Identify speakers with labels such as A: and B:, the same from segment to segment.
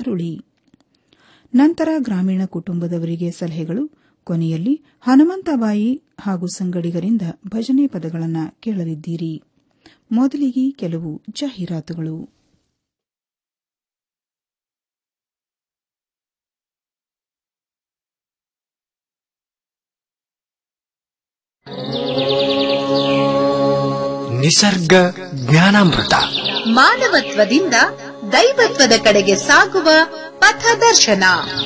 A: ಮರುಳಿ ನಂತರ ಗ್ರಾಮೀಣ ಕುಟುಂಬದವರಿಗೆ ಸಲಹೆಗಳು ಕೊನೆಯಲ್ಲಿ ಹನುಮಂತಬಾಯಿ ಹಾಗೂ ಸಂಗಡಿಗರಿಂದ ಭಜನೆ ಪದಗಳನ್ನು ಕೇಳಲಿದ್ದೀರಿ ಮೊದಲಿಗೆ ಕೆಲವು ಜಾಹೀರಾತುಗಳು
B: ನಿಸರ್ಗ ಜ್ಞಾನಾಮೃತ
C: ಮಾನವತ್ವದಿಂದ ದೈವತ್ವದ ಕಡೆಗೆ ಸಾಗುವ ಪಥದರ್ಶನ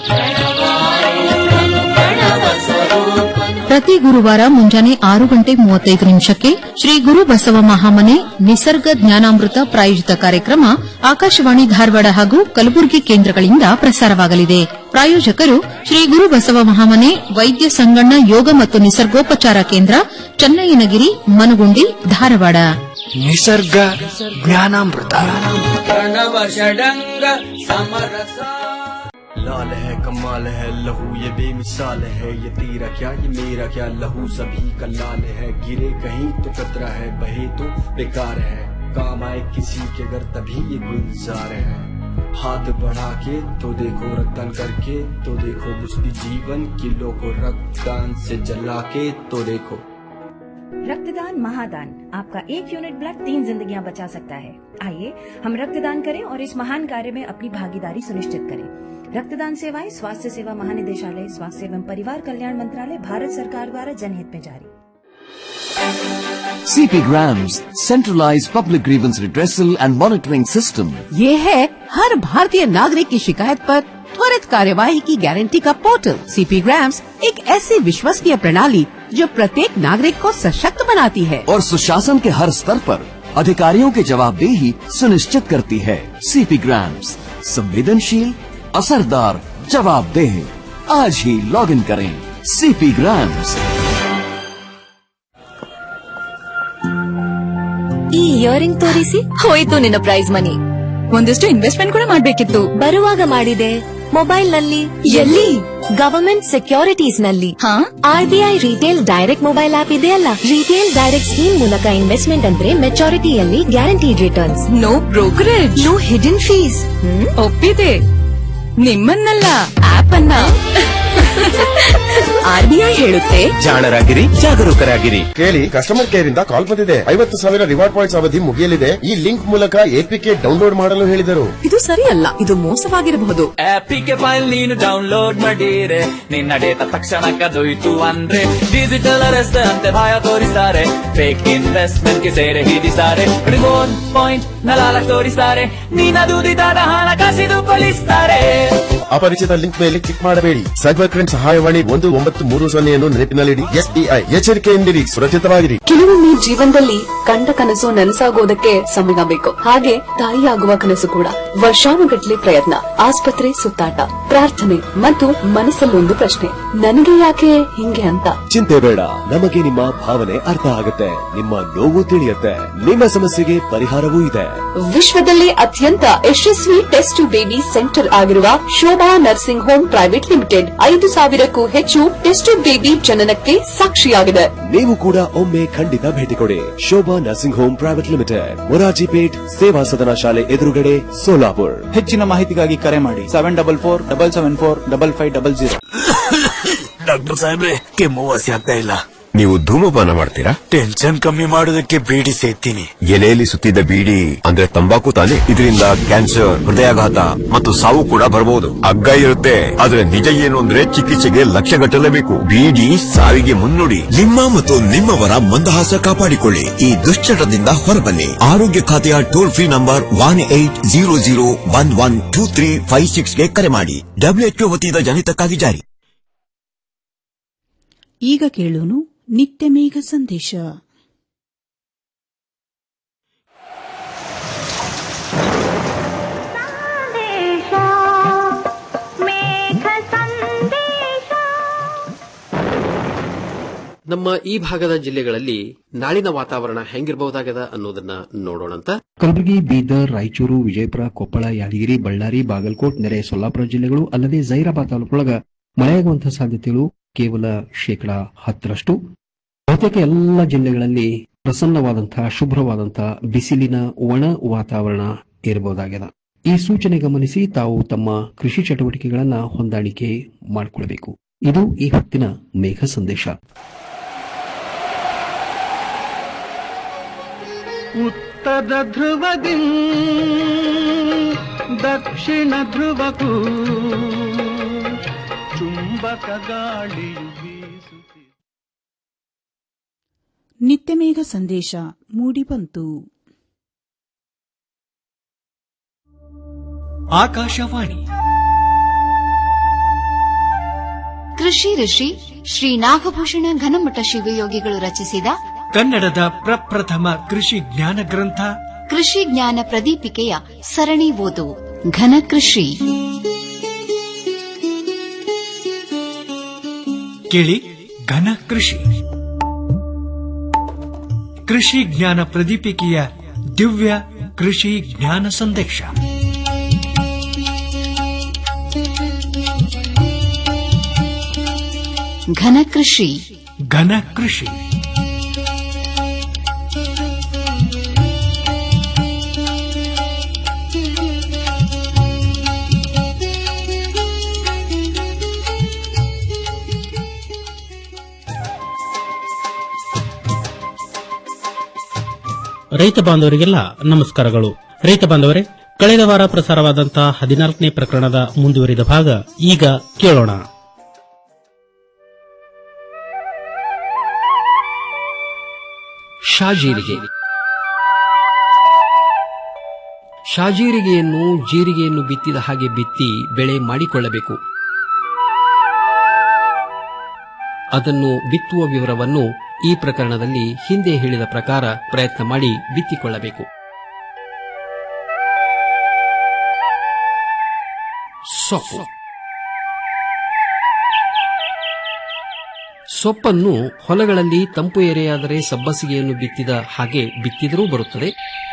D: ಪ್ರತಿ ಗುರುವಾರ ಮುಂಜಾನೆ ಆರು ಗಂಟೆ ಮೂವತ್ತೈದು ನಿಮಿಷಕ್ಕೆ ಶ್ರೀ ಗುರು ಬಸವ ಮಹಾಮನೆ ನಿಸರ್ಗ ಜ್ಞಾನಾಮೃತ ಪ್ರಾಯೋಜಿತ ಕಾರ್ಯಕ್ರಮ ಆಕಾಶವಾಣಿ ಧಾರವಾಡ ಹಾಗೂ ಕಲಬುರಗಿ ಕೇಂದ್ರಗಳಿಂದ ಪ್ರಸಾರವಾಗಲಿದೆ ಪ್ರಾಯೋಜಕರು ಶ್ರೀ ಗುರು ಬಸವ ಮಹಾಮನೆ ವೈದ್ಯ ಸಂಗಣ್ಣ ಯೋಗ ಮತ್ತು ನಿಸರ್ಗೋಪಚಾರ ಕೇಂದ್ರ ಚನ್ನಯ್ಯನಗಿರಿ ಮನಗುಂಡಿ ಧಾರವಾಡ
B: ನಿಸರ್ಗ ಜ್ಞಾನಾಮೃತ
E: ಪ್ರಣವ ಷಡಂಗ ಸಮರಸ
F: लाल है कमाल है लहू ये बेमिसाल है ये तेरा क्या ये मेरा क्या लहू सभी का लाल है गिरे कहीं तो कतरा है बहे तो बेकार है काम आए किसी के घर तभी ये गुलजार है हाथ बढ़ा के तो देखो रक्तदान करके तो देखो बुझती जीवन किलो को रक्तदान से जला के तो देखो
G: रक्तदान महादान आपका एक यूनिट ब्लड तीन जिंदगियां बचा सकता है आइए हम रक्तदान करें और इस महान कार्य में अपनी भागीदारी सुनिश्चित करें रक्तदान सेवाएं स्वास्थ्य सेवा महानिदेशालय स्वास्थ्य एवं परिवार कल्याण मंत्रालय भारत सरकार द्वारा जनहित में जारी
H: CP Grams, centralized public grievance redressal and monitoring system.
I: ये है हर भारतीय नागरिक की शिकायत पर त्वरित कार्यवाही की गारंटी का पोर्टल सीपी ग्राम्स एक ऐसी विश्वसनीय प्रणाली जो प्रत्येक नागरिक को सशक्त बनाती है
H: और सुशासन के हर स्तर पर अधिकारियों की जवाबदेही सुनिश्चित करती है सीपी ग्राम्स संवेदनशील असरदार जवाबदेह आज ही लॉग इन करें सीपी ग्राम्स
J: ಈ ಇಯರಿಂಗ್ ತೋರಿಸಿ ಹೋಯ್ತು ನಿನ್ನ ಪ್ರೈಸ್ ಮನಿ ಒಂದಿಷ್ಟು ಇನ್ವೆಸ್ಟ್ಮೆಂಟ್ ಕೂಡ ಮಾಡ್ಬೇಕಿತ್ತು ಬರುವಾಗ ಮಾಡಿದೆ ಮೊಬೈಲ್ ನಲ್ಲಿ ಎಲ್ಲಿ ಗವರ್ಮೆಂಟ್ ಸೆಕ್ಯೂರಿಟೀಸ್ ನಲ್ಲಿ ಹಾ RBI retail direct mobile app ಇದೆಯಲ್ಲ ರಿಟೇಲ್ ಡೈರೆಕ್ಟ್ ಸ್ಕೀಮ್ ಮೂಲಕ ಇನ್ವೆಸ್ಟ್ಮೆಂಟ್ ಅಂದ್ರೆ ಮೆಚಾರಿಟಿಯಲ್ಲಿ guaranteed returns no brokerage no hidden fees ಒಪ್ಪಿದೆ ನಿಮ್ಮನ್ನಲ್ಲ ಆಪ್ ಅನ್ನ ಆರ್ಬಿಐ ಹೇಳುತ್ತೆ
K: ಜಾಣರಾಗಿರಿ ಜಾಗರೂಕರಾಗಿರಿ ಕೇಳಿ ಕಸ್ಟಮರ್ ಕೇರ್ ಇಂದ ಕಾಲ್ ಬಂದಿದೆ ಐವತ್ತು ಸಾವಿರ ರಿವಾರ್ಡ್ ಪಾಯಿಂಟ್ಸ್ ಅವಧಿ ಮುಗಿಯಲಿದೆ ಈ ಲಿಂಕ್ ಮೂಲಕ ಎಪಿಕೆ ಡೌನ್ಲೋಡ್ ಮಾಡಲು ಹೇಳಿದರು
I: ಇದು ಸರಿಯಲ್ಲ ಇದು ಮೋಸವಾಗಿರಬಹುದು
E: ಆಪಿಗೆ ಫೈಲ್ ನೀನು ಡೌನ್ಲೋಡ್ ಮಾಡಿರೆ ನಿನ್ನ ಡೇಟಾ ತಕ್ಷಣ ಕದೊಯ್ತು ಅಂದ್ರೆ ಡಿಜಿಟಲ್ ಅರೆಸ್ಟ್ ಅಂತೆ ಭಯ ತೋರಿಸ್ತಾರೆ ಫೇಕ್ ಇನ್ವೆಸ್ಟ್ಮೆಂಟ್ ಗೆ ಸೇರೆ ಹಿಡಿಸ್ತಾರೆ ರಿಮೋಟ್ ಪಾಯಿಂಟ್ ನಲಾಲ ತೋರಿಸ್ತಾರೆ ನಿನ್ನ ದುಡಿದಾದ ಹಣ ಕಸಿದು ಕೊಲಿಸ್ತಾರೆ
K: ಅಪರಿಚಿತ ಲಿಂಕ್ ಮೇಲೆ ಕ್ಲಿಕ್ ಮಾಡಬೇಡಿ ಸೈಬರ್ ಕ್ರೈಮ್ ಸಹಾಯವಾಣಿ ಒಂದು ಒಂಬತ್ತು ಮೂರು ಸೊನ್ನೆಯನ್ನು ನೆನಪಿನಲ್ಲಿಡಿ ಎಸ್ಬಿಐ ಎಚ್ಚರಿಕೆಯಿಂದಿರಿ ಸುರಕ್ಷಿತವಾಗಿರಿ
L: ಕೆಲವೊಮ್ಮೆ ಜೀವನದಲ್ಲಿ ಕಂಡ ಕನಸು ನನಸಾಗೋದಕ್ಕೆ ಸಮಯ ಬೇಕು ಹಾಗೆ ತಾಯಿಯಾಗುವ ಕನಸು ಕೂಡ ವರ್ಷಾನುಗಟ್ಲೆ ಪ್ರಯತ್ನ ಆಸ್ಪತ್ರೆ ಸುತ್ತಾಟ ಪ್ರಾರ್ಥನೆ ಮತ್ತು ಮನಸ್ಸಲ್ಲೊಂದು ಪ್ರಶ್ನೆ ನನಗೆ ಯಾಕೆ ಹಿಂಗೆ ಅಂತ
M: ಚಿಂತೆ ಬೇಡ ನಮಗೆ ನಿಮ್ಮ ಭಾವನೆ ಅರ್ಥ ಆಗುತ್ತೆ ನಿಮ್ಮ ನೋವು ತಿಳಿಯುತ್ತೆ ನಿಮ್ಮ ಸಮಸ್ಯೆಗೆ ಪರಿಹಾರವೂ ಇದೆ
L: ವಿಶ್ವದಲ್ಲೇ ಅತ್ಯಂತ ಯಶಸ್ವಿ ಟೆಸ್ಟ್ ಟು ಬೇಬಿ ಸೆಂಟರ್ ಆಗಿರುವ Shobha nursing home private limited ಐದು ಸಾವಿರಕ್ಕೂ ಹೆಚ್ಚು ಟೆಸ್ಟ್ ಟು ಬೇಬಿ ಜನನಕ್ಕೆ ಸಾಕ್ಷಿಯಾಗಿದೆ
M: ನೀವು ಕೂಡ ಒಮ್ಮೆ ಖಂಡಿತ ಭೇಟಿ ಕೊಡಿ Shobha nursing home private limited Moraji Peth Seva Sadan ಶಾಲೆ ಎದುರುಗಡೆ ಸೋಲಾಪುರ್
N: ಹೆಚ್ಚಿನ ಮಾಹಿತಿಗಾಗಿ ಕರೆ ಮಾಡಿ seven double four double seven four double five double zero
B: doctor ಸಾಹೇಬ್ರೆ ಕೆಮ್ಮು ವಾಸಿ ಆಗ್ತಾ ಇಲ್ಲ
O: ನೀವು ಧೂಮಪಾನ ಮಾಡ್ತೀರಾ
B: ಟೆನ್ಷನ್ ಕಮ್ಮಿ ಮಾಡೋದಕ್ಕೆ ಬೀಡಿ ಸೇತೀನಿ
O: ಎಲೆಯಲ್ಲಿ ಸುತ್ತಿದ್ದ ಬೀಡಿ ಅಂದ್ರೆ ತಂಬಾಕು ತಾನೆ ಇದರಿಂದ ಕ್ಯಾನ್ಸರ್ ಹೃದಯಾಘಾತ ಮತ್ತು ಸಾವು ಕೂಡ ಬರಬಹುದು ಅಗ್ಗ ಇರುತ್ತೆ ಆದ್ರೆ ನಿಜ ಏನು ಅಂದ್ರೆ ಚಿಕಿತ್ಸೆಗೆ ಲಕ್ಷ ಗಟ್ಟಲೇಬೇಕು ಬೀಡಿ ಸಾವಿಗೆ ಮುನ್ನುಡಿ
P: ನಿಮ್ಮ ಮತ್ತು ನಿಮ್ಮವರ ಮಂದಹಾಸ ಕಾಪಾಡಿಕೊಳ್ಳಿ ಈ ದುಶ್ಚಟದಿಂದ ಹೊರಬನ್ನಿ ಆರೋಗ್ಯ ಖಾತೆಯ toll free number one eight zero zero one one two three five ಸಿಕ್ಸ್ಗೆ ಕರೆ ಮಾಡಿ ಡಬ್ಲ್ಯೂಎಚ್ಒ ವತಿಯಿಂದ ಜನಿತಕ್ಕಾಗಿ ಜಾರಿ
A: ಈಗ ಕೇಳೋನು ನಿತ್ಯ ಮೇಘ ಸಂದೇಶ
Q: ನಮ್ಮ ಈ ಭಾಗದ ಜಿಲ್ಲೆಗಳಲ್ಲಿ ನಾಳಿನ ವಾತಾವರಣ ಹೆಂಗಿರಬಹುದಾಗದ ಅನ್ನೋದನ್ನ ನೋಡೋಣಂತ
R: ಕಲಬುರಗಿ ಬೀದರ್ ರಾಯಚೂರು ವಿಜಯಪುರ ಕೊಪ್ಪಳ ಯಾದಗಿರಿ ಬಳ್ಳಾರಿ ಬಾಗಲಕೋಟ್ ನೆರೆ ಸೊಲ್ಲಾಪುರ ಜಿಲ್ಲೆಗಳು ಅಲ್ಲದೆ ಜೈರಾಬಾದ್ ತಾಲೂಕೊಳಗ ಮಳೆಯಾಗುವಂತಹ ಸಾಧ್ಯತೆಗಳು ಕೇವಲ ಶೇಕಡಾ ಹತ್ತರಷ್ಟು ಬಹುತೇಕ ಎಲ್ಲ ಜಿಲ್ಲೆಗಳಲ್ಲಿ ಪ್ರಸನ್ನವಾದಂತಹ ಶುಭ್ರವಾದಂತಹ ಬಿಸಿಲಿನ ಒಣ ವಾತಾವರಣ ಇರಬಹುದಾಗಿದೆ ಈ ಸೂಚನೆ ಗಮನಿಸಿ ತಾವು ತಮ್ಮ ಕೃಷಿ ಚಟುವಟಿಕೆಗಳನ್ನು ಹೊಂದಾಣಿಕೆ ಮಾಡಿಕೊಳ್ಳಬೇಕು ಇದು ಈ ಹೊತ್ತಿನ ಮೇಘ ಸಂದೇಶ
S: ಉತ್ತರ ಧ್ರುವದಿ ದಕ್ಷಿಣ ಧ್ರುವಕ್ಕೂ ಚುಂಬಕ ಗಾಳಿಯು ಬೀಸುತ್ತಿದೆ
A: ನಿತ್ಯಮೇಘ ಸಂದೇಶ ಮೂಡಿಬಂತು
T: ಆಕಾಶವಾಣಿ
U: ಕೃಷಿ ಋಷಿ ಶ್ರೀ ನಾಗಭೂಷಣ ಘನಮಠ ಶಿವಯೋಗಿಗಳು ರಚಿಸಿದ
T: ಕನ್ನಡದ ಪ್ರಪ್ರಥಮ ಕೃಷಿ ಜ್ಞಾನ ಗ್ರಂಥ
U: ಕೃಷಿ ಜ್ಞಾನ ಪ್ರದೀಪಿಕೆಯ ಸರಣಿ ಓದು ಘನ ಕೃಷಿ
T: ಕೇಳಿ ಘನ ಕೃಷಿ ಕೃಷಿ ಜ್ಞಾನ ಪ್ರದೀಪಿಕೆಯ ದಿವ್ಯ ಕೃಷಿ ಜ್ಞಾನ ಸಂದೇಶ
U: ಘನ ಕೃಷಿ
T: ಘನ ಕೃಷಿ
V: ರೈತ ಬಾಂಧವರಿಗೆಲ್ಲ ನಮಸ್ಕಾರಗಳು ರೈತ ಬಾಂಧವರೇ ಕಳೆದ ವಾರ ಪ್ರಸಾರವಾದಂತಹ ಹದಿನಾಲ್ಕನೇ ಪ್ರಕರಣದ ಮುಂದುವರಿದ ಭಾಗ ಈಗ ಕೇಳೋಣ
Q: ಶಾಜೀರಿಗೆ ಶಾಜೀರಿಗೆಯನ್ನು ಜೀರಿಗೆಯನ್ನು ಬಿತ್ತಿದ ಹಾಗೆ ಬಿತ್ತಿ ಬೆಳೆ ಮಾಡಿಕೊಳ್ಳಬೇಕು ಅದನ್ನು ಬಿತ್ತುವ ವಿವರವನ್ನು ಈ ಪ್ರಕರಣದಲ್ಲಿ ಹಿಂದೆ ಹೇಳಿದ ಪ್ರಕಾರ ಪ್ರಯತ್ನ ಮಾಡಿ ಬಿತ್ತಿಕೊಳ್ಳಬೇಕು ಸೊಪ್ಪು ಸೊಪ್ಪನ್ನು ಹೊಲಗಳಲ್ಲಿ ತಂಪು ಎರೆಯಾದರೆ ಸಬ್ಬಸಿಗೆಯನ್ನು ಬಿತ್ತಿದ ಹಾಗೆ ಬಿತ್ತಿದರೂ ಬರುತ್ತದೆ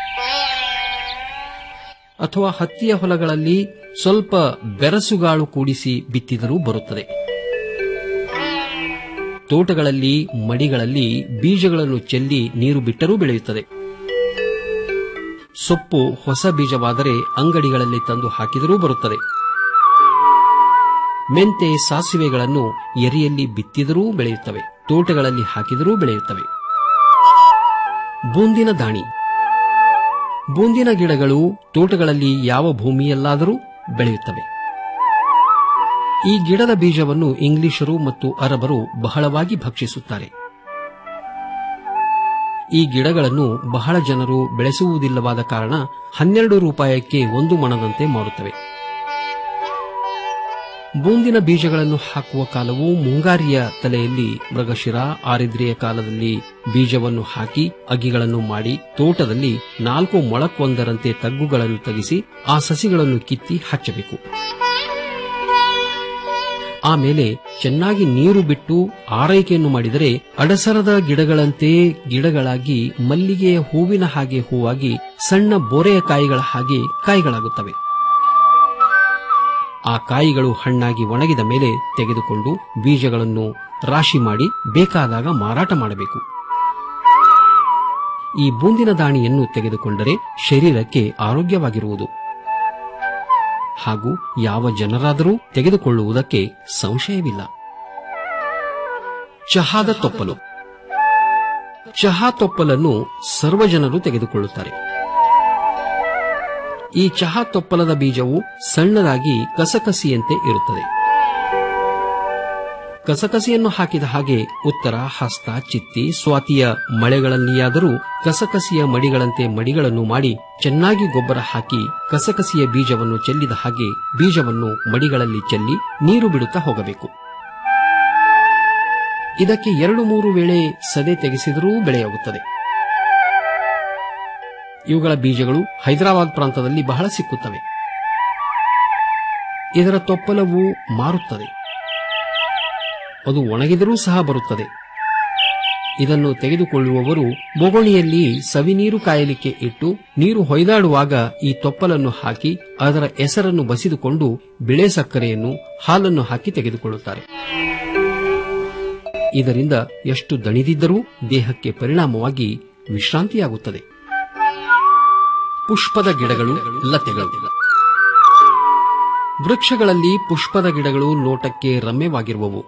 Q: ಅಥವಾ ಹತ್ತಿಯ ಹೊಲಗಳಲ್ಲಿ ಸ್ವಲ್ಪ ಬೆರಸುಗಾಳು ಕೂಡಿಸಿ ಬಿತ್ತಿದರೂ ಬರುತ್ತದೆ ತೋಟಗಳಲ್ಲಿ ಮಡಿಗಳಲ್ಲಿ ಬೀಜಗಳನ್ನು ಚೆಲ್ಲಿ ನೀರು ಬಿಟ್ಟರೂ ಬೆಳೆಯುತ್ತದೆ ಸೊಪ್ಪು ಹೊಸ ಬೀಜವಾದರೆ ಅಂಗಡಿಗಳಲ್ಲಿ ತಂದು ಹಾಕಿದರೂ ಬರುತ್ತದೆ ಮೆಂತೆ ಸಾಸಿವೆಗಳನ್ನು ಎರೆಯಲ್ಲಿ ಬಿತ್ತಿದರೂ ಬೆಳೆಯುತ್ತವೆ ತೋಟಗಳಲ್ಲಿ ಹಾಕಿದರೂ ಬೆಳೆಯುತ್ತವೆ ಬೂಂದಿನ ದಾಣಿ ಬೂಂದಿನ ಗಿಡಗಳು ತೋಟಗಳಲ್ಲಿ ಯಾವ ಭೂಮಿಯಲ್ಲಾದರೂ ಬೆಳೆಯುತ್ತವೆ ಈ ಗಿಡದ ಬೀಜವನ್ನು ಇಂಗ್ಲಿಷರು ಮತ್ತು ಅರಬರು ಬಹಳವಾಗಿ ಭಕ್ಷಿಸುತ್ತಾರೆ ಈ ಗಿಡಗಳನ್ನು ಬಹಳ ಜನರು ಬೆಳೆಸುವುದಿಲ್ಲವಾದ ಕಾರಣ ಹನ್ನೆರಡು ರೂಪಾಯಕ್ಕೆ ಒಂದು ಮಣದಂತೆ ಮಾರುತ್ತವೆ ಬೂಂದಿನ ಬೀಜಗಳನ್ನು ಹಾಕುವ ಕಾಲವು ಮುಂಗಾರಿಯ ತಲೆಯಲ್ಲಿ ಮೃಗಶಿರ ಆರಿದ್ರಿಯ ಕಾಲದಲ್ಲಿ ಬೀಜವನ್ನು ಹಾಕಿ ಅಗಿಗಳನ್ನು ಮಾಡಿ ತೋಟದಲ್ಲಿ ನಾಲ್ಕು ಮೊಳಕ್ಕೊಂದರಂತೆ ತಗ್ಗುಗಳನ್ನು ತೆಗೆಸಿ ಆ ಸಸಿಗಳನ್ನು ಕಿತ್ತಿ ಹಚ್ಚಬೇಕು ಆಮೇಲೆ ಚೆನ್ನಾಗಿ ನೀರು ಬಿಟ್ಟು ಆರೈಕೆಯನ್ನು ಮಾಡಿದರೆ ಅಡಸರದ ಗಿಡಗಳಂತೆ ಗಿಡಗಳಾಗಿ ಮಲ್ಲಿಗೆಯ ಹೂವಿನ ಹಾಗೆ ಹೂವಾಗಿ ಸಣ್ಣ ಬೋರೆಯ ಕಾಯಿಗಳ ಹಾಗೆ ಕಾಯಿಗಳಾಗುತ್ತವೆ ಆ ಕಾಯಿಗಳು ಹಣ್ಣಾಗಿ ಒಣಗಿದ ಮೇಲೆ ತೆಗೆದುಕೊಂಡು ಬೀಜಗಳನ್ನು ರಾಶಿ ಮಾಡಿ ಬೇಕಾದಾಗ ಮಾರಾಟ ಮಾಡಬೇಕು ಈ ಬೂಂದಿನ ದಾಣಿಯನ್ನು ತೆಗೆದುಕೊಂಡರೆ ಶರೀರಕ್ಕೆ ಆರೋಗ್ಯವಾಗಿರುವುದು ಹಾಗೂ ಯಾವ ಜನರಾದರೂ ತೆಗೆದುಕೊಳ್ಳುವುದಕ್ಕೆ ಸಂಶಯವಿಲ್ಲ ಚಹಾದ ತೊಪ್ಪಲು ಚಹಾ ತೊಪ್ಪಲನ್ನು ಸರ್ವ ಜನರು ತೆಗೆದುಕೊಳ್ಳುತ್ತಾರೆ ಈ ಚಹಾ ತೊಪ್ಪಲದ ಬೀಜವು ಸಣ್ಣದಾಗಿ ಕಸಕಸಿಯಂತೆ ಇರುತ್ತದೆ ಕಸಕಸಿಯನ್ನು ಹಾಕಿದ ಹಾಗೆ ಉತ್ತರ ಹಸ್ತ ಚಿತ್ತಿ ಸ್ವಾತಿಯ ಮಳೆಗಳಲ್ಲಿಯಾದರೂ ಕಸಕಸಿಯ ಮಡಿಗಳಂತೆ ಮಡಿಗಳನ್ನು ಮಾಡಿ ಚೆನ್ನಾಗಿ ಗೊಬ್ಬರ ಹಾಕಿ ಕಸಕಸಿಯ ಬೀಜವನ್ನು ಚೆಲ್ಲಿದ ಹಾಗೆ ಬೀಜವನ್ನು ಮಡಿಗಳಲ್ಲಿ ಚೆಲ್ಲಿ ನೀರು ಬಿಡುತ್ತಾ ಹೋಗಬೇಕು ಇದಕ್ಕೆ ಎರಡು ಮೂರು ವೇಳೆ ಸದೆ ತೆಗೆಸಿದರೂ ಬೆಳೆಯಾಗುತ್ತದೆ ಇವುಗಳ ಬೀಜಗಳು ಹೈದರಾಬಾದ್ ಪ್ರಾಂತದಲ್ಲಿ ಬಹಳ ಸಿಕ್ಕುತ್ತವೆ ಇದರ ತೊಪ್ಪಲವು ಮಾರುತ್ತದೆ ಅದು ಒಣಗಿದರೂ ಸಹ ಬರುತ್ತದೆ ಇದನ್ನು ತೆಗೆದುಕೊಳ್ಳುವವರು ಬೊಗೋಣಿಯಲ್ಲಿ ಸವಿನೀರು ಕಾಯಲಿಕ್ಕೆ ಇಟ್ಟು ನೀರು ಹೊಯ್ದಾಡುವಾಗ ಈ ತೊಪ್ಪಲನ್ನು ಹಾಕಿ ಅದರ ಎಸರನ್ನು ಬಸಿದುಕೊಂಡು ಬಿಳೆ ಸಕ್ಕರೆಯನ್ನು ಹಾಲನ್ನು ಹಾಕಿ ತೆಗೆದುಕೊಳ್ಳುತ್ತಾರೆ ಇದರಿಂದ ಎಷ್ಟು ದಣಿದಿದ್ದರೂ ದೇಹಕ್ಕೆ ಪರಿಣಾಮವಾಗಿ ವಿಶ್ರಾಂತಿಯಾಗುತ್ತದೆ ಪುಷ್ಪದ ಗಿಡಗಳು ಲತೆಗಳು ವೃಕ್ಷಗಳಲ್ಲಿ ಪುಷ್ಪದ ಗಿಡಗಳು ನೋಟಕ್ಕೆ ರಮ್ಯವಾಗಿರುವವು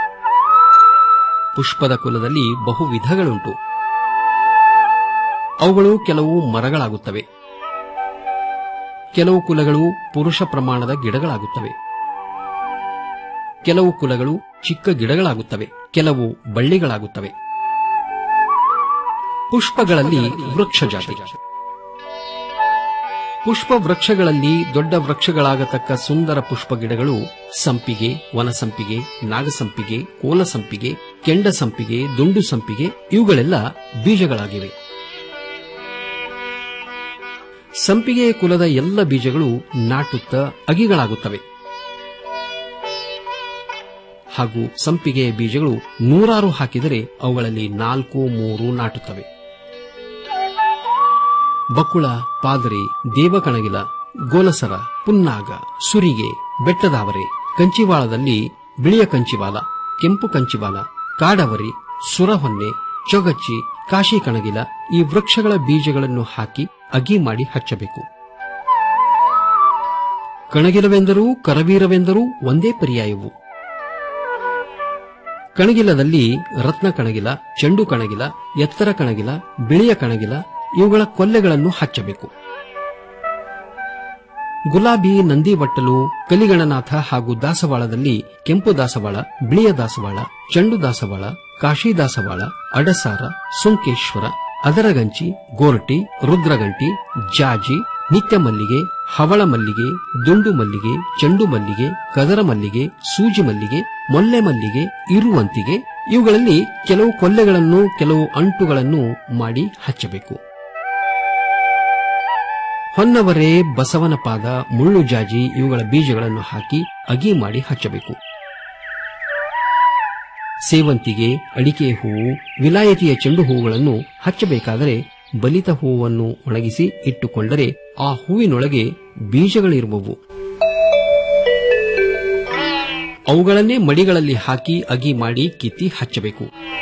Q: ಪುಷ್ಪದ ಕುಲದಲ್ಲಿ ಬಹು ವಿಧಗಳುಂಟು ಅವುಗಳು ಕೆಲವು ಮರಗಳಾಗುತ್ತವೆ ಕೆಲವು ಕುಲಗಳು ಪುರುಷ ಪ್ರಮಾಣದ ಗಿಡಗಳಾಗುತ್ತವೆ ಕೆಲವು ಕುಲಗಳು ಚಿಕ್ಕ ಗಿಡಗಳಾಗುತ್ತವೆ ಕೆಲವು ಬಳ್ಳಿಗಳಾಗುತ್ತವೆ ಪುಷ್ಪಗಳಲ್ಲಿ ವೃಕ್ಷ ಜಾತಿ ಪುಷ್ಪ ವೃಕ್ಷಗಳಲ್ಲಿ ದೊಡ್ಡ ವೃಕ್ಷಗಳಾಗತಕ್ಕ ಸುಂದರ ಪುಷ್ಪ ಗಿಡಗಳು ಸಂಪಿಗೆ ವನಸಂಪಿಗೆ ನಾಗಸಂಪಿಗೆ ಕೋಲಸಂಪಿಗೆ ಕೆಂಡ ಸಂಪಿಗೆ ದುಂಡು ಸಂಪಿಗೆ ಇವುಗಳೆಲ್ಲ ಬೀಜಗಳಾಗಿವೆ ಸಂಪಿಗೆ ಕುಲದ ಎಲ್ಲ ಬೀಜಗಳು ನಾಟುತ್ತ ಅಗಿಗಳಾಗುತ್ತವೆ ಹಾಗೂ ಸಂಪಿಗೆಯ ಬೀಜಗಳು ನೂರಾರು ಹಾಕಿದರೆ ಅವುಗಳಲ್ಲಿ ನಾಲ್ಕು ಮೂರು ನಾಟುತ್ತವೆ ಬಕುಳ ಪಾದರಿ ದೇವಕಣಗಿಲ ಗೋಲಸರ ಪುನ್ನಾಗ ಸುರಿಗೆ ಬೆಟ್ಟದಾವರೆ ಕಂಚಿವಾಳದಲ್ಲಿ ಬಿಳಿಯ ಕಂಚಿವಾಲ ಕೆಂಪು ಕಂಚಿವಾಲ ಕಾಡವರಿ ಸುರಹೊನ್ನೆ ಚೊಗಚ್ಚಿ ಕಾಶಿ ಕಣಗಿಲ ಈ ವೃಕ್ಷಗಳ ಬೀಜಗಳನ್ನು ಹಾಕಿ ಅಗಿ ಮಾಡಿ ಹಚ್ಚಬೇಕು ಕಣಗಿಲವೆಂದರೂ ಕರವೀರವೆಂದರೂ ಒಂದೇ ಪರ್ಯಾಯವು ಕಣಗಿಲದಲ್ಲಿ ರತ್ನ ಕಣಗಿಲ ಚೆಂಡು ಕಣಗಿಲ ಎತ್ತರ ಕಣಗಿಲ ಬಿಳಿಯ ಕಣಗಿಲ ಇವುಗಳ ಕೊಲ್ಲೆಗಳನ್ನು ಹಚ್ಚಬೇಕು ಗುಲಾಬಿ ನಂದಿ ಬಟ್ಟಲು ಕಲಿಗಣನಾಥ ಹಾಗೂ ದಾಸವಾಳದಲ್ಲಿ ಕೆಂಪು ದಾಸವಾಳ ಬಿಳಿಯ ದಾಸವಾಳ ಚೆಂಡು ದಾಸವಾಳ ಕಾಶಿ ದಾಸವಾಳ ಅಡಸಾರ ಸುಂಕೇಶ್ವರ ಅದರಗಂಚಿ ಗೋರಟಿ ರುದ್ರಗಂಟಿ ಜಾಜಿ ನಿತ್ಯ ಮಲ್ಲಿಗೆ ಹವಳ ಮಲ್ಲಿಗೆ ದುಂಡು ಮಲ್ಲಿಗೆ ಚೆಂಡು ಮಲ್ಲಿಗೆ ಕದರ ಮಲ್ಲಿಗೆ ಸೂಜಿ ಮಲ್ಲಿಗೆ ಮೊಲ್ಲೆ ಮಲ್ಲಿಗೆ ಇರುವಂತಿಗೆ ಇವುಗಳಲ್ಲಿ ಕೆಲವು ಕೊಲ್ಲೆಗಳನ್ನು ಕೆಲವು ಅಂಟುಗಳನ್ನು ಮಾಡಿ ಹಚ್ಚಬೇಕು ಹೊನ್ನವರೆ ಬಸವನ ಪಾದ ಮುಳ್ಳು ಜಾಜಿ ಇವುಗಳ ಬೀಜಗಳನ್ನು ಹಾಕಿ ಅಗಿ ಮಾಡಿ ಹಚ್ಚಬೇಕು ಸೇವಂತಿಗೆ ಅಡಿಕೆ ಹೂವು ವಿಲಾಯತಿಯ ಚೆಂಡು ಹೂವುಗಳನ್ನು ಹಚ್ಚಬೇಕಾದರೆ ಬಲಿತ ಹೂವನ್ನು ಒಣಗಿಸಿ ಇಟ್ಟುಕೊಂಡರೆ ಆ ಹೂವಿನೊಳಗೆ ಬೀಜಗಳಿರುವವು ಅವುಗಳನ್ನೇ ಮಡಿಗಳಲ್ಲಿ ಹಾಕಿ ಅಗಿ ಮಾಡಿ ಕಿತ್ತಿ ಹಚ್ಚಬೇಕು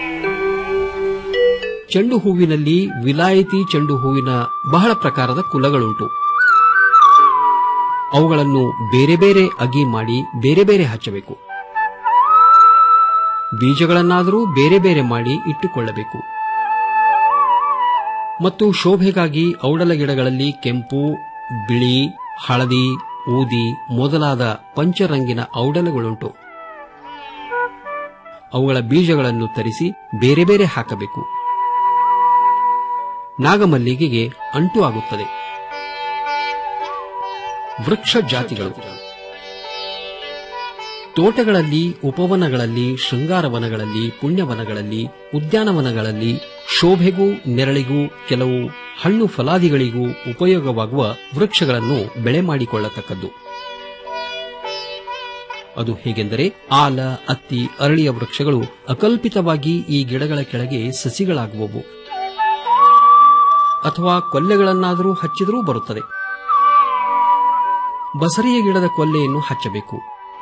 Q: ಚೆಂಡು ಹೂವಿನಲ್ಲಿ ವಿಲಾಯತಿ ಚೆಂಡು ಹೂವಿನ ಬಹಳ ಪ್ರಕಾರದ ಕುಲಗಳುಂಟು ಅವುಗಳನ್ನು ಬೇರೆ ಬೇರೆ ಅಗಿ ಮಾಡಿ ಬೇರೆ ಬೇರೆ ಹಚ್ಚಬೇಕು ಬೀಜಗಳನ್ನಾದರೂ ಬೇರೆ ಬೇರೆ ಮಾಡಿ ಇಟ್ಟುಕೊಳ್ಳಬೇಕು ಮತ್ತು ಶೋಭೆಗಾಗಿ ಔಡಲ ಗಿಡಗಳಲ್ಲಿ ಕೆಂಪು ಬಿಳಿ ಹಳದಿ ಊದಿ ಮೊದಲಾದ ಪಂಚರಂಗಿನ ಔಡಲಗಳುಂಟು ಅವುಗಳ ಬೀಜಗಳನ್ನು ತರಿಸಿ ಬೇರೆ ಬೇರೆ ಹಾಕಬೇಕು ನಾಗಮಲ್ಲಿಗೆಗೆ ಅಂಟು ಆಗುತ್ತದೆ ವೃಕ್ಷ ಜಾತಿಗಳು ತೋಟಗಳಲ್ಲಿ ಉಪವನಗಳಲ್ಲಿ ಶೃಂಗಾರವನಗಳಲ್ಲಿ ಪುಣ್ಯವನಗಳಲ್ಲಿ ಉದ್ಯಾನವನಗಳಲ್ಲಿ ಶೋಭೆಗೂ ನೆರಳಿಗೂ ಕೆಲವು ಹಣ್ಣು ಫಲಾದಿಗಳಿಗೂ ಉಪಯೋಗವಾಗುವ ವೃಕ್ಷಗಳನ್ನು ಬೆಳೆ ಮಾಡಿಕೊಳ್ಳತಕ್ಕದ್ದು ಅದು ಹೇಗೆಂದರೆ ಆಲ ಅತ್ತಿ ಅರಳಿಯ ವೃಕ್ಷಗಳು ಅಕಲ್ಪಿತವಾಗಿ ಈ ಗಿಡಗಳ ಕೆಳಗೆ ಸಸಿಗಳಾಗುವವು ಅಥವಾ ಕೊಲ್ಲೆಗಳನ್ನಾದರೂ ಹಚ್ಚಿದರೂ ಬರುತ್ತದೆ ಬಸರಿಯ ಗಿಡದ ಕೊಲ್ಲೆಯನ್ನು ಹಚ್ಚಬೇಕು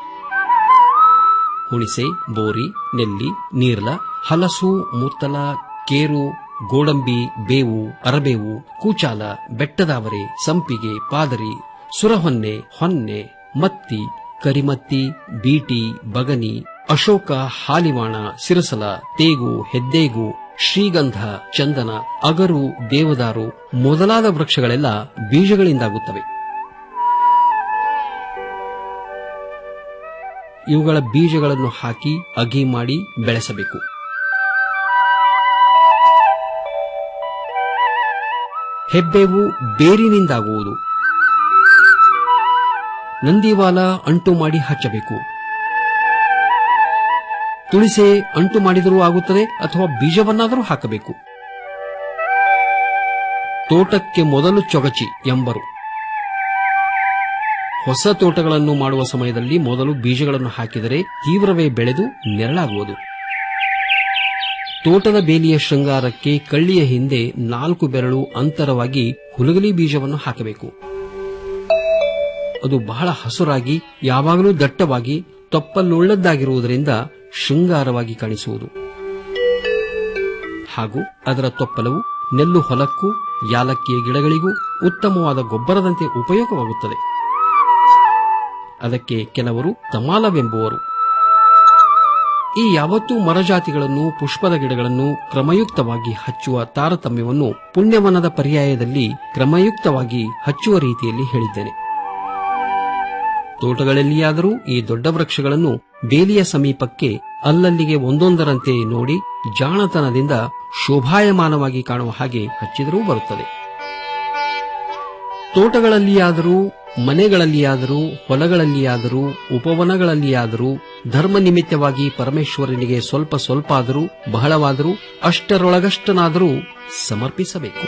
Q: ಹುಣಿಸೆ ಬೋರಿ ನೆಲ್ಲಿ ನೀರ್ಲ ಹಲಸು ಮುತ್ತಲ ಕೇರು ಗೋಡಂಬಿ ಬೇವು ಅರಬೇವು ಕೂಚಾಲ ಬೆಟ್ಟದಾವರೆ ಸಂಪಿಗೆ ಪಾದರಿ ಸುರಹೊನ್ನೆ ಹೊನ್ನೆ ಮತ್ತಿ ಕರಿಮತ್ತಿ ಬೀಟಿ ಬಗನಿ ಅಶೋಕ ಹಾಲಿವಾಣ ಸಿರಸಲ ತೇಗು ಹೆದ್ದೇಗು ಶ್ರೀಗಂಧ ಚಂದನ ಅಗರು ದೇವದಾರು ಮೊದಲಾದ ವೃಕ್ಷಗಳೆಲ್ಲ ಬೀಜಗಳಿಂದಾಗುತ್ತವೆ ಇವುಗಳ ಬೀಜಗಳನ್ನು ಹಾಕಿ ಅಗಿ ಮಾಡಿ ಬೆಳೆಸಬೇಕು ಹೆಬ್ಬೇವು ಬೇರಿನಿಂದಾಗುವುದು ನಂದಿವಾಲ ಅಂಟು ಮಾಡಿ ಹಚ್ಚಬೇಕು ತುಳಿಸೆ ಅಂಟು ಮಾಡಿದರೂ ಆಗುತ್ತದೆ ಅಥವಾ ಬೀಜವನ್ನಾದರೂ ಹಾಕಬೇಕು ತೋಟಕ್ಕೆ ಮೊದಲು ಚೊಗಚಿ ಎಂಬರು ಹೊಸ ತೋಟಗಳನ್ನು ಮಾಡುವ ಸಮಯದಲ್ಲಿ ಮೊದಲು ಬೀಜಗಳನ್ನು ಹಾಕಿದರೆ ತೀವ್ರವೇ ಬೆಳೆದು ನೆರಳಾಗುವುದು ತೋಟದ ಬೇಲಿಯ ಶೃಂಗಾರಕ್ಕೆ ಕಳ್ಳಿಯ ಹಿಂದೆ ನಾಲ್ಕು ಬೆರಳು ಅಂತರವಾಗಿ ಹುಲಗಲಿ ಬೀಜವನ್ನು ಹಾಕಬೇಕು ಅದು ಬಹಳ ಹಸುರಾಗಿ ಯಾವಾಗಲೂ ದಟ್ಟವಾಗಿ ತೊಪ್ಪಲುಳ್ಳದ್ದಾಗಿರುವುದರಿಂದ ಶೃಂಗಾರವಾಗಿ ಕಾಣಿಸುವುದು ಹಾಗೂ ಅದರ ತೊಪ್ಪಲವು ನೆಲ್ಲು ಹೊಲಕ್ಕೂ ಯಾಲಕ್ಕಿಯ ಗಿಡಗಳಿಗೂ ಉತ್ತಮವಾದ ಗೊಬ್ಬರದಂತೆ ಉಪಯೋಗವಾಗುತ್ತದೆ ಅದಕ್ಕೆ ಕೆಲವರು ತಮಾಲವೆಂಬುವರು ಈ ಯಾವತ್ತೂ ಮರಜಾತಿಗಳನ್ನು ಪುಷ್ಪದ ಗಿಡಗಳನ್ನು ಕ್ರಮಯುಕ್ತವಾಗಿ ಹಚ್ಚುವ ತಾರತಮ್ಯವನ್ನು ಪುಣ್ಯವನದ ಪರ್ಯಾಯದಲ್ಲಿ ಕ್ರಮಯುಕ್ತವಾಗಿ ಹಚ್ಚುವ ರೀತಿಯಲ್ಲಿ ಹೇಳಿದ್ದೇನೆ ತೋಟಗಳಲ್ಲಿಯಾದರೂ ಈ ದೊಡ್ಡ ವೃಕ್ಷಗಳನ್ನು ಬೇಲಿಯ ಸಮೀಪಕ್ಕೆ ಅಲ್ಲಲ್ಲಿಗೆ ಒಂದೊಂದರಂತೆ ನೋಡಿ ಜಾಣತನದಿಂದ ಶೋಭಾಯಮಾನವಾಗಿ ಕಾಣುವ ಹಾಗೆ ಹಚ್ಚಿದರೂ ಬರುತ್ತದೆ ತೋಟಗಳಲ್ಲಿಯಾದರೂ ಮನೆಗಳಲ್ಲಿಯಾದರೂ ಹೊಲಗಳಲ್ಲಿಯಾದರೂ ಉಪವನಗಳಲ್ಲಿಯಾದರೂ ಧರ್ಮ ನಿಮಿತ್ತವಾಗಿ ಪರಮೇಶ್ವರನಿಗೆ ಸ್ವಲ್ಪ ಸ್ವಲ್ಪ ಆದರೂ ಬಹಳವಾದರೂ ಅಷ್ಟರೊಳಗಷ್ಟನಾದರೂ ಸಮರ್ಪಿಸಬೇಕು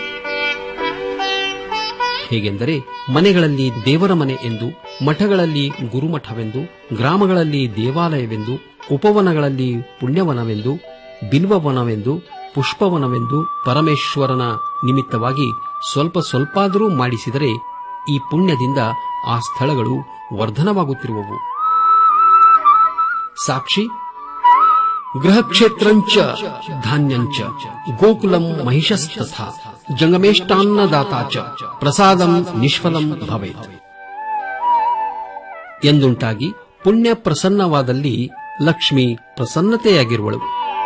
Q: ಹೇಗೆಂದರೆ ಮನೆಗಳಲ್ಲಿ ದೇವರ ಮನೆ ಎಂದು ಮಠಗಳಲ್ಲಿ ಗುರುಮಠವೆಂದು ಗ್ರಾಮಗಳಲ್ಲಿ ದೇವಾಲಯವೆಂದು ಉಪವನಗಳಲ್ಲಿ ಪುಣ್ಯವನವೆಂದು ಬಿಲ್ವವನವೆಂದು ಪುಷ್ಪವನವೆಂದು ಪರಮೇಶ್ವರನ ನಿಮಿತ್ತವಾಗಿ ಸ್ವಲ್ಪ ಸ್ವಲ್ಪಾದರೂ ಮಾಡಿಸಿದರೆ ಈ ಪುಣ್ಯದಿಂದ ಆ ಸ್ಥಳಗಳು ವರ್ಧನವಾಗುತ್ತಿರುವವು ಸಾಕ್ಷಿ ಗೃಹಕ್ಷೇತ್ರಂಚ ಧಾನ್ಯಂಚ ಗೋಕುಲಂ ಮಹಿಷಸ್ತಥಾ ಜಂಗಮೇಷ್ಟಾನ್ನದಾತಾ ಚ ಪ್ರಸಾದಂ ನಿಷ್ಫಲಂ ಭವೇತ್ ಎಂದುಂಟಾಗಿ ಪುಣ್ಯ ಪ್ರಸನ್ನವಾದಲ್ಲಿ ಲಕ್ಷ್ಮಿ ಪ್ರಸನ್ನತೆಯಾಗಿರುವಳು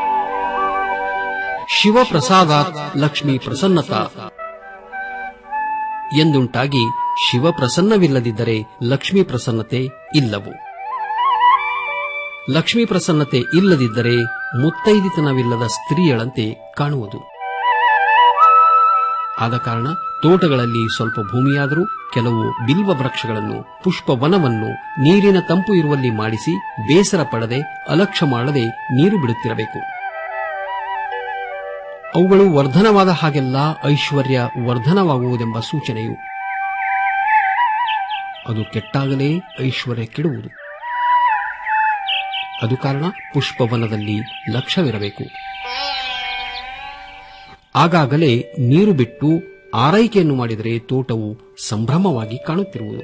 Q: ಶಿವ ಪ್ರಸಾದಾತ್ ಲಕ್ಷ್ಮಿ ಪ್ರಸನ್ನತಾ ಎಂದುಂಟಾಗಿ ಶಿವ ಪ್ರಸನ್ನವಿಲ್ಲದಿದ್ದರೆ ಲಕ್ಷ್ಮೀ ಪ್ರಸನ್ನತೆ ಇಲ್ಲವು ಲಕ್ಷ್ಮೀ ಪ್ರಸನ್ನತೆ ಇಲ್ಲದಿದ್ದರೆ ಮುತ್ತೈದಿತನವಿಲ್ಲದ ಸ್ತ್ರೀಯಳಂತೆ ಕಾಣುವುದು ಆದ ಕಾರಣ ತೋಟಗಳಲ್ಲಿ ಸ್ವಲ್ಪ ಭೂಮಿಯಾದರೂ ಕೆಲವು ಬಿಲ್ವ ವೃಕ್ಷಗಳನ್ನು ಪುಷ್ಪವನವನ್ನು ನೀರಿನ ತಂಪು ಇರುವಲ್ಲಿ ಮಾಡಿಸಿ ಬೇಸರ ಪಡದೆ ಅಲಕ್ಷ್ಯ ಮಾಡದೆ ನೀರು ಬಿಡುತ್ತಿರಬೇಕು ಅವುಗಳು ವರ್ಧನವಾದ ಹಾಗೆಲ್ಲ ಐಶ್ವರ್ಯ ವರ್ಧನವಾಗುವುದೆಂಬ ಸೂಚನೆಯು ಅದು ಕೆಟ್ಟಾಗಲೇ ಐಶ್ವರ್ಯ ಕೆಡುವುದು ಅದು ಕಾರಣ ಪುಷ್ಪವನದಲ್ಲಿ ಲಕ್ಷ್ಯವಿರಬೇಕು ಆಗಾಗಲೇ ನೀರು ಬಿಟ್ಟು ಆರೈಕೆಯನ್ನು ಮಾಡಿದರೆ ತೋಟವು ಸಂಭ್ರಮವಾಗಿ ಕಾಣುತ್ತಿರುವುದು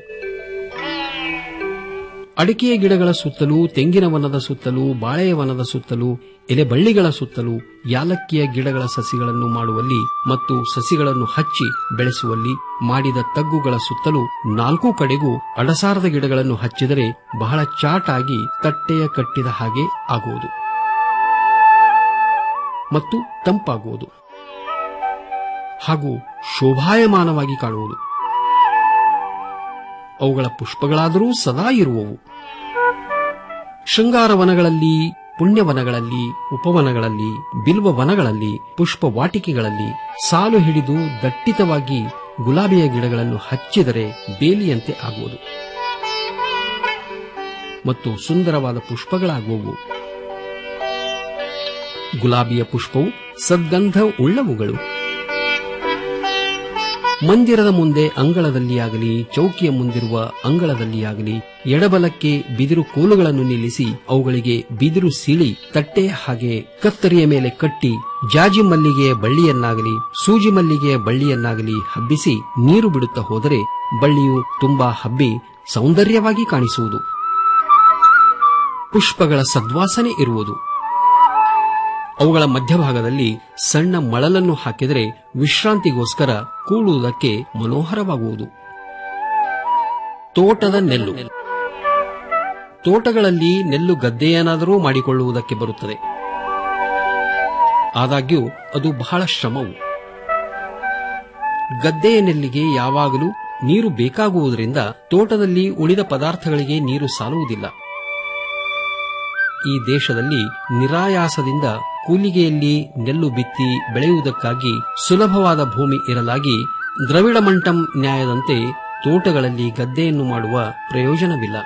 Q: ಅಡಿಕೆಯ ಗಿಡಗಳ ಸುತ್ತಲೂ ತೆಂಗಿನ ವನದ ಸುತ್ತಲೂ ಬಾಳೆಯ ವನದ ಸುತ್ತಲೂ ಎಲೆಬಳ್ಳಿಗಳ ಸುತ್ತಲೂ ಯಾಲಕ್ಕಿಯ ಗಿಡಗಳ ಸಸಿಗಳನ್ನು ಮಾಡುವಲ್ಲಿ ಮತ್ತು ಸಸಿಗಳನ್ನು ಹಚ್ಚಿ ಬೆಳೆಸುವಲ್ಲಿ ಮಾಡಿದ ತಗ್ಗುಗಳ ಸುತ್ತಲೂ ನಾಲ್ಕು ಕಡೆಗೂ ಅಡಸಾರದ ಗಿಡಗಳನ್ನು ಹಚ್ಚಿದರೆ ಬಹಳ ಚಾಟಾಗಿ ತಟ್ಟೆಯ ಕಟ್ಟಿದ ಹಾಗೆ ಆಗುವುದು ಮತ್ತು ತಂಪಾಗುವುದು ಹಾಗೂ ಶೋಭಾಯಮಾನವಾಗಿ ಕಾಣುವುದು ಅವುಗಳ ಪುಷ್ಪಗಳಾದರೂ ಸದಾ ಇರುವವು ಶೃಂಗಾರವನಗಳಲ್ಲಿ ಪುಣ್ಯವನಗಳಲ್ಲಿ ಉಪವನಗಳಲ್ಲಿ ಬಿಲ್ವ ವನಗಳಲ್ಲಿ ಪುಷ್ಪ ವಾಟಿಕೆಗಳಲ್ಲಿ ಸಾಲು ಹಿಡಿದು ದಟ್ಟಿತವಾಗಿ ಗುಲಾಬಿಯ ಗಿಡಗಳನ್ನು ಹಚ್ಚಿದರೆ ಬೇಲಿಯಂತೆ ಆಗುವುದು ಮತ್ತು ಸುಂದರವಾದ ಪುಷ್ಪಗಳಾಗುವವು ಗುಲಾಬಿಯ ಪುಷ್ಪವು ಸದ್ಗಂಧ ಉಳ್ಳವುಗಳು ಮಂದಿರದ ಮುಂದೆ ಅಂಗಳದಲ್ಲಿಯಾಗಲಿ ಚೌಕಿಯ ಮುಂದಿರುವ ಅಂಗಳದಲ್ಲಿಯಾಗಲಿ ಎಡಬಲಕ್ಕೆ ಬಿದಿರು ಕೋಲುಗಳನ್ನು ನಿಲ್ಲಿಸಿ ಅವುಗಳಿಗೆ ಬಿದಿರು ಸಿಳಿ ತಟ್ಟೆಯ ಹಾಗೆ ಕತ್ತರಿಯ ಮೇಲೆ ಕಟ್ಟಿ ಜಾಜಿ ಮಲ್ಲಿಗೆಯ ಬಳ್ಳಿಯನ್ನಾಗಲಿ ಸೂಜಿ ಮಲ್ಲಿಗೆಯ ಬಳ್ಳಿಯನ್ನಾಗಲಿ ಹಬ್ಬಿಸಿ ನೀರು ಬಿಡುತ್ತಾ ಹೋದರೆ ಬಳ್ಳಿಯು ತುಂಬಾ ಹಬ್ಬಿ ಸೌಂದರ್ಯವಾಗಿ ಕಾಣಿಸುವುದು ಪುಷ್ಪಗಳ ಸದ್ವಾಸನೆ ಇರುವುದು ಅವುಗಳ ಮಧ್ಯಭಾಗದಲ್ಲಿ ಸಣ್ಣ ಮಳಲನ್ನು ಹಾಕಿದರೆ ವಿಶ್ರಾಂತಿಗೋಸ್ಕರ ಕೂಡುವುದಕ್ಕೆ ಮನೋಹರವಾಗುವುದು ತೋಟದ ನೆಲ್ಲು ತೋಟಗಳಲ್ಲಿ ನೆಲ್ಲು ಗದ್ದೆಯನ್ನಾದರೂ ಮಾಡಿಕೊಳ್ಳುವುದಕ್ಕೆ ಬರುತ್ತದೆ ಆದಾಗ್ಯೂ ಅದು ಬಹಳ ಶ್ರಮವು ಗದ್ದೆಯ ನೆಲ್ಲಿಗೆ ಯಾವಾಗಲೂ ನೀರು ಬೇಕಾಗುವುದರಿಂದ ತೋಟದಲ್ಲಿ ಉಳಿದ ಪದಾರ್ಥಗಳಿಗೆ ನೀರು ಸಾಲುವುದಿಲ್ಲ ಈ ದೇಶದಲ್ಲಿ ನಿರಾಯಾಸದಿಂದ ಕೂಲಿಗೆಯಲ್ಲಿ ನೆಲ್ಲು ಬಿತ್ತಿ ಬೆಳೆಯುವುದಕ್ಕಾಗಿ ಸುಲಭವಾದ ಭೂಮಿ ಇರಲಾಗಿ ದ್ರವಿಡ ಮಂಟಂ ನ್ಯಾಯದಂತೆ ತೋಟಗಳಲ್ಲಿ ಗದ್ದೆಯನ್ನು ಮಾಡುವ ಪ್ರಯೋಜನವಿಲ್ಲ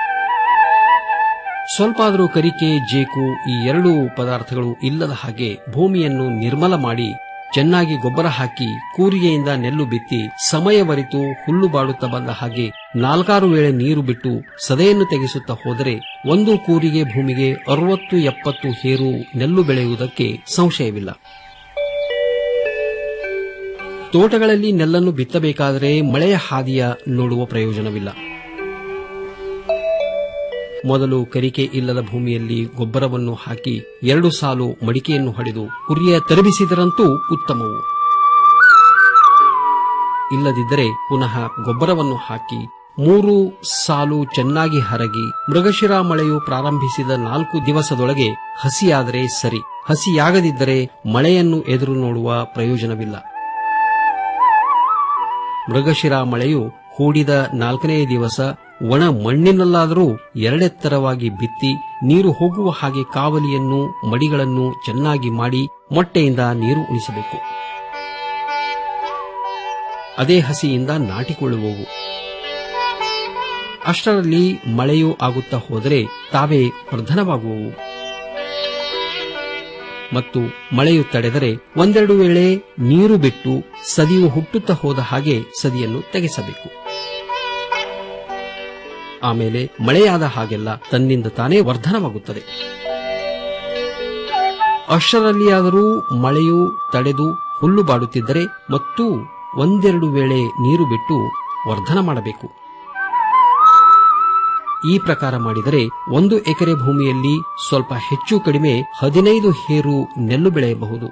Q: ಸ್ವಲ್ಪಾದರೂ ಕರಿಕೆ ಜೇಕು ಈ ಎರಡೂ ಪದಾರ್ಥಗಳು ಇಲ್ಲದ ಹಾಗೆ ಭೂಮಿಯನ್ನು ನಿರ್ಮಲ ಮಾಡಿ ಚೆನ್ನಾಗಿ ಗೊಬ್ಬರ ಹಾಕಿ ಕೂರಿಗೆಯಿಂದ ನೆಲ್ಲು ಬಿತ್ತಿ ಸಮಯವರಿತು ಹುಲ್ಲು ಬಾಡುತ್ತಾ ಬಂದ ಹಾಗೆ ನಾಲ್ಕಾರು ವೇಳೆ ನೀರು ಬಿಟ್ಟು ಸದೆಯನ್ನು ತೆಗೆಸುತ್ತಾ ಹೋದರೆ ಒಂದು ಕೂರಿಗೆ ಭೂಮಿಗೆ ಅರವತ್ತು ಎಪ್ಪತ್ತು ಹೇರು ನೆಲ್ಲು ಬೆಳೆಯುವುದಕ್ಕೆ ಸಂಶಯವಿಲ್ಲ ತೋಟಗಳಲ್ಲಿ ನೆಲ್ಲನ್ನು ಬಿತ್ತಬೇಕಾದರೆ ಮಳೆಯ ಹಾದಿಯ ನೋಡುವ ಪ್ರಯೋಜನವಿಲ್ಲ ಮೊದಲು ಕರಿಕೆ ಇಲ್ಲದ ಭೂಮಿಯಲ್ಲಿ ಗೊಬ್ಬರವನ್ನು ಹಾಕಿ ಎರಡು ಸಾಲು ಮಡಿಕೆಯನ್ನು ಹೊಡೆದು ಕುರಿಯ ತರಬಿಸಿದರಂತೂ ಉತ್ತಮವು ಇಲ್ಲದಿದ್ದರೆ ಪುನಃ ಗೊಬ್ಬರವನ್ನು ಹಾಕಿ ಮೂರು ಸಾಲು ಚೆನ್ನಾಗಿ ಹರಗಿ ಮೃಗಶಿರ ಮಳೆಯು ಪ್ರಾರಂಭಿಸಿದ ನಾಲ್ಕು ದಿವಸದೊಳಗೆ ಹಸಿಯಾದರೆ ಸರಿ ಹಸಿಯಾಗದಿದ್ದರೆ ಮಳೆಯನ್ನು ಎದುರು ನೋಡುವ ಪ್ರಯೋಜನವಿಲ್ಲ ಮೃಗಶಿರ ಮಳೆಯು ಹೂಡಿದ ನಾಲ್ಕನೇ ದಿವಸ ಒಣ ಮಣ್ಣಿನಲ್ಲಾದರೂ ಎರಡೆತ್ತರವಾಗಿ ಬಿತ್ತಿ ನೀರು ಹೋಗುವ ಹಾಗೆ ಕಾವಲಿಯನ್ನು ಮಡಿಗಳನ್ನು ಚೆನ್ನಾಗಿ ಮಾಡಿ ಮೊಟ್ಟೆಯಿಂದ ನೀರು ಉಣಿಸಬೇಕು ಅದೇ ಹಸಿಯಿಂದ ನಾಟಿಕೊಳ್ಳುವವು ಅಷ್ಟರಲ್ಲಿ ಮಳೆಯೂ ಆಗುತ್ತಾ ಹೋದರೆ ತಾವೇ ವರ್ಧನವಾಗುವವು ಮತ್ತು ಮಳೆಯು ತಡೆದರೆ ಒಂದೆರಡು ವೇಳೆ ನೀರು ಬಿಟ್ಟು ಸದಿಯು ಹುಟ್ಟುತ್ತಾ ಹೋದ ಹಾಗೆ ಸದಿಯನ್ನು ತೆಗೆಸಬೇಕು ಆಮೇಲೆ ಮಳೆಯಾದ ಹಾಗೆಲ್ಲ ತನ್ನಿಂದ ತಾನೇ ವರ್ಧನವಾಗುತ್ತದೆ ಅಷ್ಟರಲ್ಲಿಯಾದರೂ ಮಳೆಯು ತಡೆದು ಹುಲ್ಲು ಬಾಡುತ್ತಿದ್ದರೆ ಮತ್ತು ಒಂದೆರಡು ವೇಳೆ ನೀರು ಬಿಟ್ಟು ವರ್ಧನ ಮಾಡಬೇಕು ಈ ಪ್ರಕಾರ ಮಾಡಿದರೆ ಒಂದು ಎಕರೆ ಭೂಮಿಯಲ್ಲಿ ಸ್ವಲ್ಪ ಹೆಚ್ಚು ಕಡಿಮೆ ಹದಿನೈದು ಹೇರು ನೆಲ್ಲು ಬೆಳೆಯಬಹುದು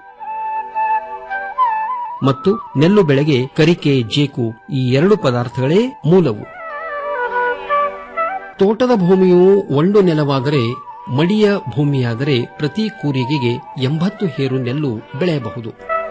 Q: ಮತ್ತು ನೆಲ್ಲು ಬೆಳೆಗೆ ಕರಿಕೆ ಜೇಕು ಈ ಎರಡು ಪದಾರ್ಥಗಳೇ ಮೂಲವು ತೋಟದ ಭೂಮಿಯು ಒಂದು ನೆಲವಾದರೆ ಮಡಿಯ ಭೂಮಿಯಾದರೆ ಪ್ರತಿ ಕೂರಿಗೆಗೆ ಎಂಬತ್ತು ಹೇರು ನೆಲ್ಲು ಬೆಳೆಯಬಹುದು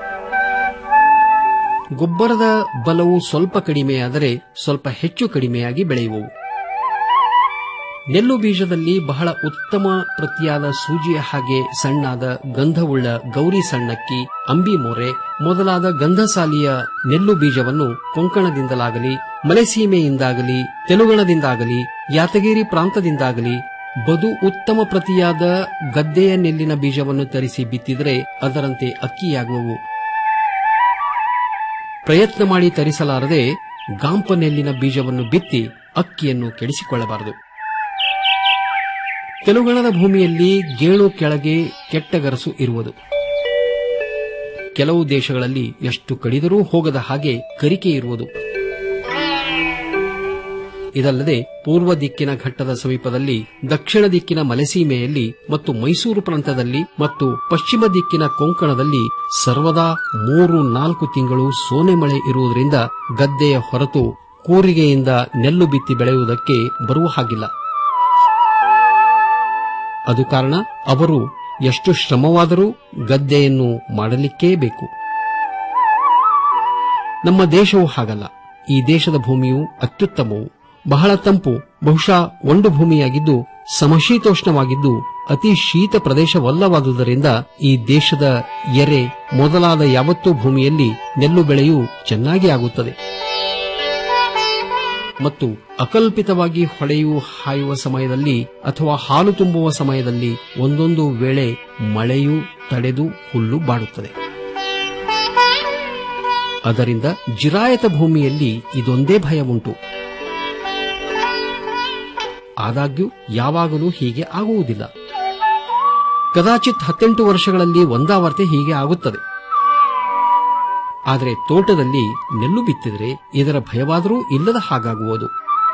Q: ಗೊಬ್ಬರದ ಬಲವು ಸ್ವಲ್ಪ ಕಡಿಮೆಯಾದರೆ ಸ್ವಲ್ಪ ಹೆಚ್ಚು ಕಡಿಮೆಯಾಗಿ ಬೆಳೆಯುವವು ನೆಲ್ಲು ಬೀಜದಲ್ಲಿ ಬಹಳ ಉತ್ತಮ ಪ್ರತಿಯಾದ ಸೂಜಿಯ ಹಾಗೆ ಸಣ್ಣಾದ ಗಂಧವುಳ್ಳ ಗೌರಿ ಸಣ್ಣಕ್ಕಿ ಅಂಬಿ ಮೊರೆ ಮೊದಲಾದ ಗಂಧಸಾಲಿಯ ನೆಲ್ಲು ಬೀಜವನ್ನು ಕೊಂಕಣದಿಂದಲಾಗಲಿ ಮಲೆಸೀಮೆಯಿಂದಾಗಲಿ ತೆಲುಗಣದಿಂದಾಗಲಿ ಯಾತಗಿರಿ ಪ್ರಾಂತದಿಂದಾಗಲಿ ಬದು ಉತ್ತಮ ಪ್ರತಿಯಾದ ಗದ್ದೆಯ ನೆಲ್ಲಿನ ಬೀಜವನ್ನು ತರಿಸಿ ಬಿತ್ತಿದರೆ ಅದರಂತೆ ಅಕ್ಕಿಯಾಗುವವು ಪ್ರಯತ್ನ ಮಾಡಿ ತರಿಸಲಾರದೆ ಗಾಂಪ ನೆಲ್ಲಿನ ಬೀಜವನ್ನು ಬಿತ್ತಿ ಅಕ್ಕಿಯನ್ನು ಕೆಡಿಸಿಕೊಳ್ಳಬಾರದು ತೆಲುಗಣದ ಭೂಮಿಯಲ್ಲಿ ಗೇಣು ಕೆಳಗೆ ಕೆಟ್ಟಗರಸು ಇರುವುದು ಕೆಲವು ದೇಶಗಳಲ್ಲಿ ಎಷ್ಟು ಕಡಿದರೂ ಹೋಗದ ಹಾಗೆ ಕರಿಕೆ ಇರುವುದು ಇದಲ್ಲದೆ ಪೂರ್ವ ದಿಕ್ಕಿನ ಘಟ್ಟದ ಸಮೀಪದಲ್ಲಿ ದಕ್ಷಿಣ ದಿಕ್ಕಿನ ಮಲೆಸೀಮೆಯಲ್ಲಿ ಮತ್ತು ಮೈಸೂರು ಪ್ರಾಂತದಲ್ಲಿ ಮತ್ತು ಪಶ್ಚಿಮ ದಿಕ್ಕಿನ ಕೊಂಕಣದಲ್ಲಿ ಸರ್ವದಾ ಮೂರು ನಾಲ್ಕು ತಿಂಗಳು ಸೋನೆ ಮಳೆ ಇರುವುದರಿಂದ ಗದ್ದೆಯ ಹೊರತು ಕೂರಿಗೆಯಿಂದ ನೆಲ್ಲು ಬಿತ್ತಿ ಬೆಳೆಯುವುದಕ್ಕೆ ಬರುವ ಹಾಗಿಲ್ಲ ಅದು ಕಾರಣ ಅವರು ಎಷ್ಟು ಶ್ರಮವಾದರೂ ಗದ್ದೆಯನ್ನು ಮಾಡಲಿಕ್ಕೇ ಬೇಕು ನಮ್ಮ ದೇಶವು ಹಾಗಲ್ಲ ಈ ದೇಶದ ಭೂಮಿಯು ಅತ್ಯುತ್ತಮವು ಬಹಳ ತಂಪು ಬಹುಶಃ ಒಂದು ಭೂಮಿಯಾಗಿದ್ದು ಸಮಶೀತೋಷ್ಣವಾಗಿದ್ದು ಅತಿ ಶೀತ ಪ್ರದೇಶವಲ್ಲವಾದುದರಿಂದ ಈ ದೇಶದ ಎರೆ ಮೊದಲಾದ ಯಾವತ್ತೂ ಭೂಮಿಯಲ್ಲಿ ನೆಲ್ಲು ಬೆಳೆಯು ಚೆನ್ನಾಗಿ ಆಗುತ್ತದೆ ಮತ್ತು ಅಕಲ್ಪಿತವಾಗಿ ಹೊಳೆಯು ಹಾಯುವ ಸಮಯದಲ್ಲಿ ಅಥವಾ ಹಾಲು ತುಂಬುವ ಸಮಯದಲ್ಲಿ ಒಂದೊಂದು ವೇಳೆ ಮಳೆಯು ತಡೆದು ಹುಲ್ಲು ಬಾಡುತ್ತದೆ ಅದರಿಂದ ಜಿರಾಯತ ಭೂಮಿಯಲ್ಲಿ ಇದೊಂದೇ ಭಯ ಉಂಟು ಆದಾಗ್ಯೂ ಯಾವಾಗಲೂ ಹೀಗೆ ಆಗುವುದಿಲ್ಲ ಕದಾಚಿತ್ ಹತ್ತೆಂಟು ವರ್ಷಗಳಲ್ಲಿ ಒಂದಾವರ್ತೆ ಹೀಗೆ ಆಗುತ್ತದೆ ಆದರೆ ತೋಟದಲ್ಲಿ ನೆಲ್ಲು ಬಿತ್ತಿದರೆ ಇದರ ಭಯವಾದರೂ ಇಲ್ಲದ ಹಾಗಾಗುವುದು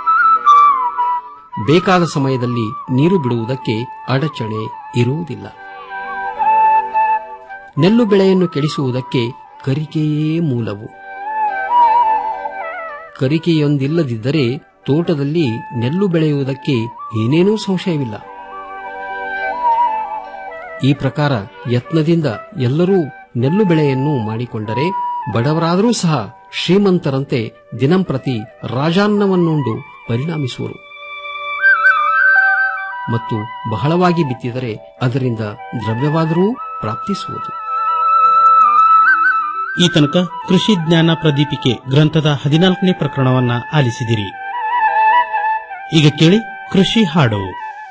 Q: ಬೇಕಾದ ಸಮಯದಲ್ಲಿ ನೀರು ಬಿಡುವುದಕ್ಕೆ ಅಡಚಣೆ ಇರುವುದಿಲ್ಲ ನೆಲ್ಲು ಬೆಳೆಯನ್ನು ಕೆಡಿಸುವುದಕ್ಕೆ ಕರಿಕೆಯೇ ಮೂಲವು ಕರಿಕೆಯೊಂದಿಲ್ಲದಿದ್ದರೆ ತೋಟದಲ್ಲಿ ನೆಲ್ಲು ಬೆಳೆಯುವುದಕ್ಕೆ ಏನೇನೂ ಸಂಶಯವಿಲ್ಲ ಈ ಪ್ರಕಾರ ಯತ್ನದಿಂದ ಎಲ್ಲರೂ ನೆಲ್ಲು ಬೆಳೆಯನ್ನು ಮಾಡಿಕೊಂಡರೆ ಬಡವರಾದರೂ ಸಹ ಶ್ರೀಮಂತರಂತೆ ದಿನಂಪ್ರತಿ ರಾಜಾನ್ನವನ್ನುಂಡು ಪರಿಣಾಮಿಸುವರು ಮತ್ತು ಬಹಳವಾಗಿ ಬಿತ್ತಿದರೆ ಅದರಿಂದ ದ್ರವ್ಯವಾದರೂ ಪ್ರಾಪ್ತಿಸುವುದು
V: ಈ ತನಕ ಕೃಷಿ ಜ್ಞಾನ ಪ್ರದೀಪಿಕೆ ಗ್ರಂಥದ ಹದಿನಾಲ್ಕನೇ ಪ್ರಕರಣವನ್ನ ಆಲಿಸಿದಿರಿ ಈಗ ಕೇಳಿ ಕೃಷಿ ಹಾಡು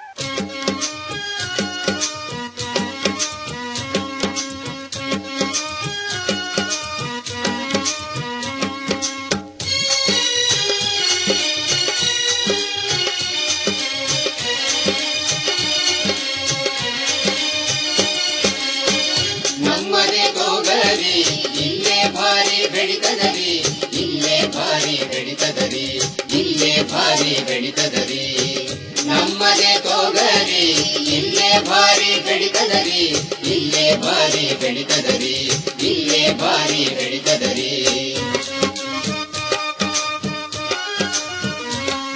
C: ನಮ್ಮನೆ ಗೋಗರಿ ಇಲ್ಲೇ ಭಾರಿ ಬೆಳಿತದರಿ ಇಲ್ಲೇ ಭಾರಿ ಬೆಳಿತದರಿ ಇಲ್ಲೇ ಭಾರಿ ಬೆಳಿತದರಿ ನಮ್ಮನೆ ತೋಗರಿ ಇಲ್ಲೇ ಭಾರಿ ಬೆಳಿತದರಿ ಇಲ್ಲೇ ಭಾರಿ ಬೆಳಿತದರಿ ಇಲ್ಲೇ ಭಾರಿ ಬೆಳಿತದರಿ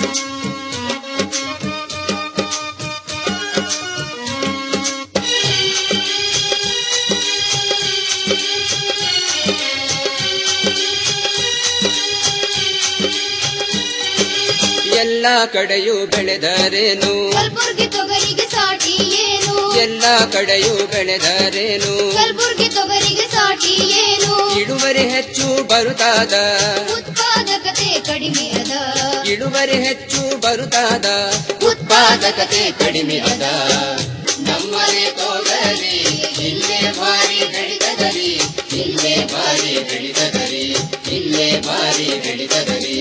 D: ಎಲ್ಲ ಕಡೆಯೂ ಬೆಳೆದರೇನು
F: ಕಲ್ಬುರ್ಗಿ ತೊಗರಿಗೆ ಸಾಟಿ ಏನು
D: ಎಲ್ಲ ಕಡೆಯೂ ಬೆಳೆದರೇನು
F: ಕಲ್ಬುರ್ಗಿ ತೊಗರಿಗೆ ಸಾಟಿ ಏನು
D: ಇಳುವರಿ ಹೆಚ್ಚು ಬರುತ್ತಾದ
F: ಉತ್ಪಾದಕತೆ ಕಡಿಮೆ ಅದ
D: ಇಳುವರಿ ಹೆಚ್ಚು ಬರುತ್ತಾದ
C: ಉತ್ಪಾದಕತೆ ಕಡಿಮೆ ಅದ ನಮ್ಮನೆ ತೊಗರಿ ಇಲ್ಲೇ ಭಾರಿ ಬೆಳಿತದರಿ ಇಲ್ಲೇ ಭಾರಿ ಬೆಳಿತದರಿ ಇಲ್ಲೇ ಭಾರಿ ಬೆಳಿತದರಿ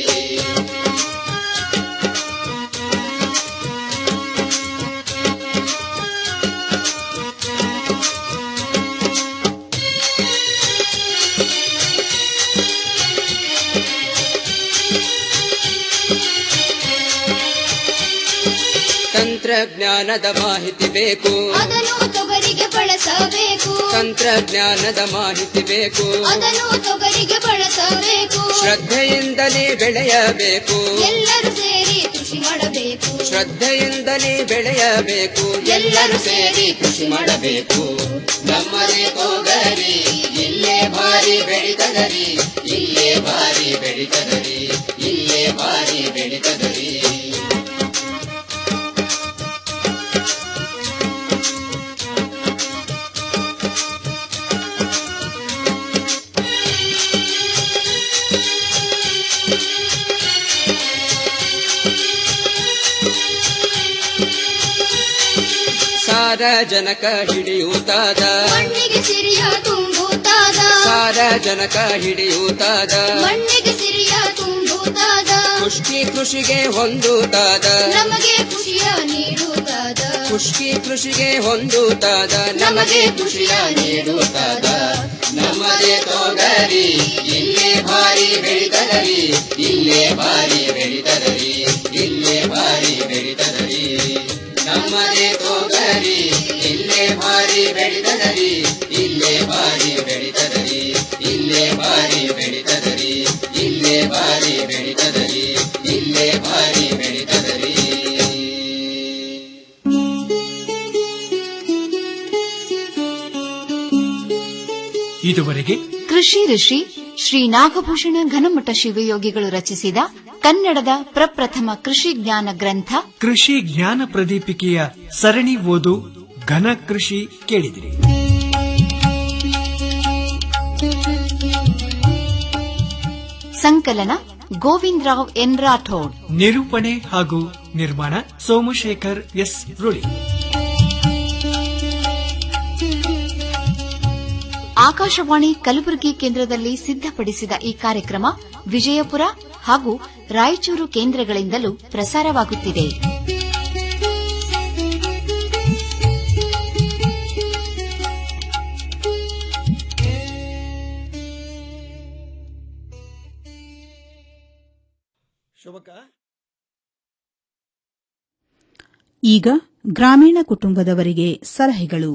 D: ತಂತ್ರಜ್ಞಾನದ ಮಾಹಿತಿ ಬೇಕು
F: ಅದನ್ನು ತೊಗರಿಗೆ ಬಳಸಬೇಕು
D: ತಂತ್ರಜ್ಞಾನದ ಮಾಹಿತಿ ಬೇಕು
F: ಅದನ್ನು ತೊಗರಿಗೆ ಬಳಸಬೇಕು
D: ಶ್ರದ್ಧೆಯಿಂದಲೇ ಬೆಳೆಯಬೇಕು
F: ಎಲ್ಲರೂ ಸೇರಿ ಕೃಷಿ ಮಾಡಬೇಕು
D: ಶ್ರದ್ಧೆಯಿಂದಲೇ ಬೆಳೆಯಬೇಕು
C: ಎಲ್ಲರೂ ಸೇರಿ ಕೃಷಿ ಮಾಡಬೇಕು ನಮ್ಮನೆ ತೊಗರಿ ಇಲ್ಲೇ ಭಾರಿ ಬೆಳಿತದರಿ ಇಲ್ಲೇ ಭಾರಿ ಬೆಳಿತದರಿ ಇಲ್ಲೇ ಭಾರಿ ಬೆಳಿತದರಿ
D: ಸಾರಜನಕ ಹಿಡಿಯುತ್ತಾದ
F: ಮಣ್ಣಿಗೆ ಸಿರಿಯ ತುಂಬುತ್ತಾದ
D: ಸಾರಜನಕ ಹಿಡಿಯುತ್ತಾದ
F: ಮಣ್ಣಿಗೆ ಸಿರಿಯ ತುಂಬುತ್ತಾದ
D: ಪುಷ್ಟಿ ಕೃಷಿಗೆ ಹೊಂದುತ್ತಾದ
F: ನಮಗೆ ಖುಷಿಯ ನೀಡುತ್ತಾದ
D: ಪುಷ್ಟಿ ಕೃಷಿಗೆ ಹೊಂದುತ್ತಾದ
C: ನಮಗೆ ಖುಷಿಯ ನೀಡುತ್ತಾದ ನಮ್ಮದೇ ತೊಗರಿ ಇಲ್ಲೇ ಭಾರಿ ಬೆಳಿತದರಿ ಇಲ್ಲೇ ಭಾರಿ ಬೆಳಿತದರಿ ಇಲ್ಲೇ ಭಾರಿ ಬೆಳಿತದರಿ ನಮ್ಮದೇ ತೊಗರಿ ಇಲ್ಲೇ ಭಾರಿ ಬೆಳಿತದರಿ ಇಲ್ಲೇ ಭಾರಿ ಬೆಳಿತದರಿ ಇಲ್ಲೇ ಭಾರಿ ಬೆಳಿತದರಿ ಇಲ್ಲೇ ಭಾರಿ ಬೆಳಿತದರಿ ಇಲ್ಲೇ ಭಾರಿ ಬೆಳಿತದರಿ
T: ಇದುವರೆಗೆ
U: ಕೃಷಿ ಋಷಿ ಶ್ರೀ ನಾಗಭೂಷಣ ಘನಮಠ ಶಿವಯೋಗಿಗಳು ರಚಿಸಿದ ಕನ್ನಡದ ಪ್ರಪ್ರಥಮ ಕೃಷಿ ಜ್ಞಾನ ಗ್ರಂಥ
T: ಕೃಷಿ ಜ್ಞಾನ ಪ್ರದೀಪಿಕೆಯ ಸರಣಿ ಓದು ಘನ ಕೃಷಿ ಕೇಳಿದಿರಿ
U: ಸಂಕಲನ ಗೋವಿಂದರಾವ್ ಎನ್ ರಾಠೋಡ್
T: ನಿರೂಪಣೆ ಹಾಗೂ ನಿರ್ಮಾಣ ಸೋಮಶೇಖರ್ ಎಸ್ ರುಳಿ
U: ಆಕಾಶವಾಣಿ ಕಲಬುರಗಿ ಕೇಂದ್ರದಲ್ಲಿ ಸಿದ್ಧಪಡಿಸಿದ ಈ ಕಾರ್ಯಕ್ರಮ ವಿಜಯಪುರ ಹಾಗೂ ರಾಯಚೂರು ಕೇಂದ್ರಗಳಿಂದಲೂ ಪ್ರಸಾರವಾಗುತ್ತಿದೆ
A: ಈಗ ಗ್ರಾಮೀಣ ಕುಟುಂಬದವರಿಗೆ ಸಲಹೆಗಳು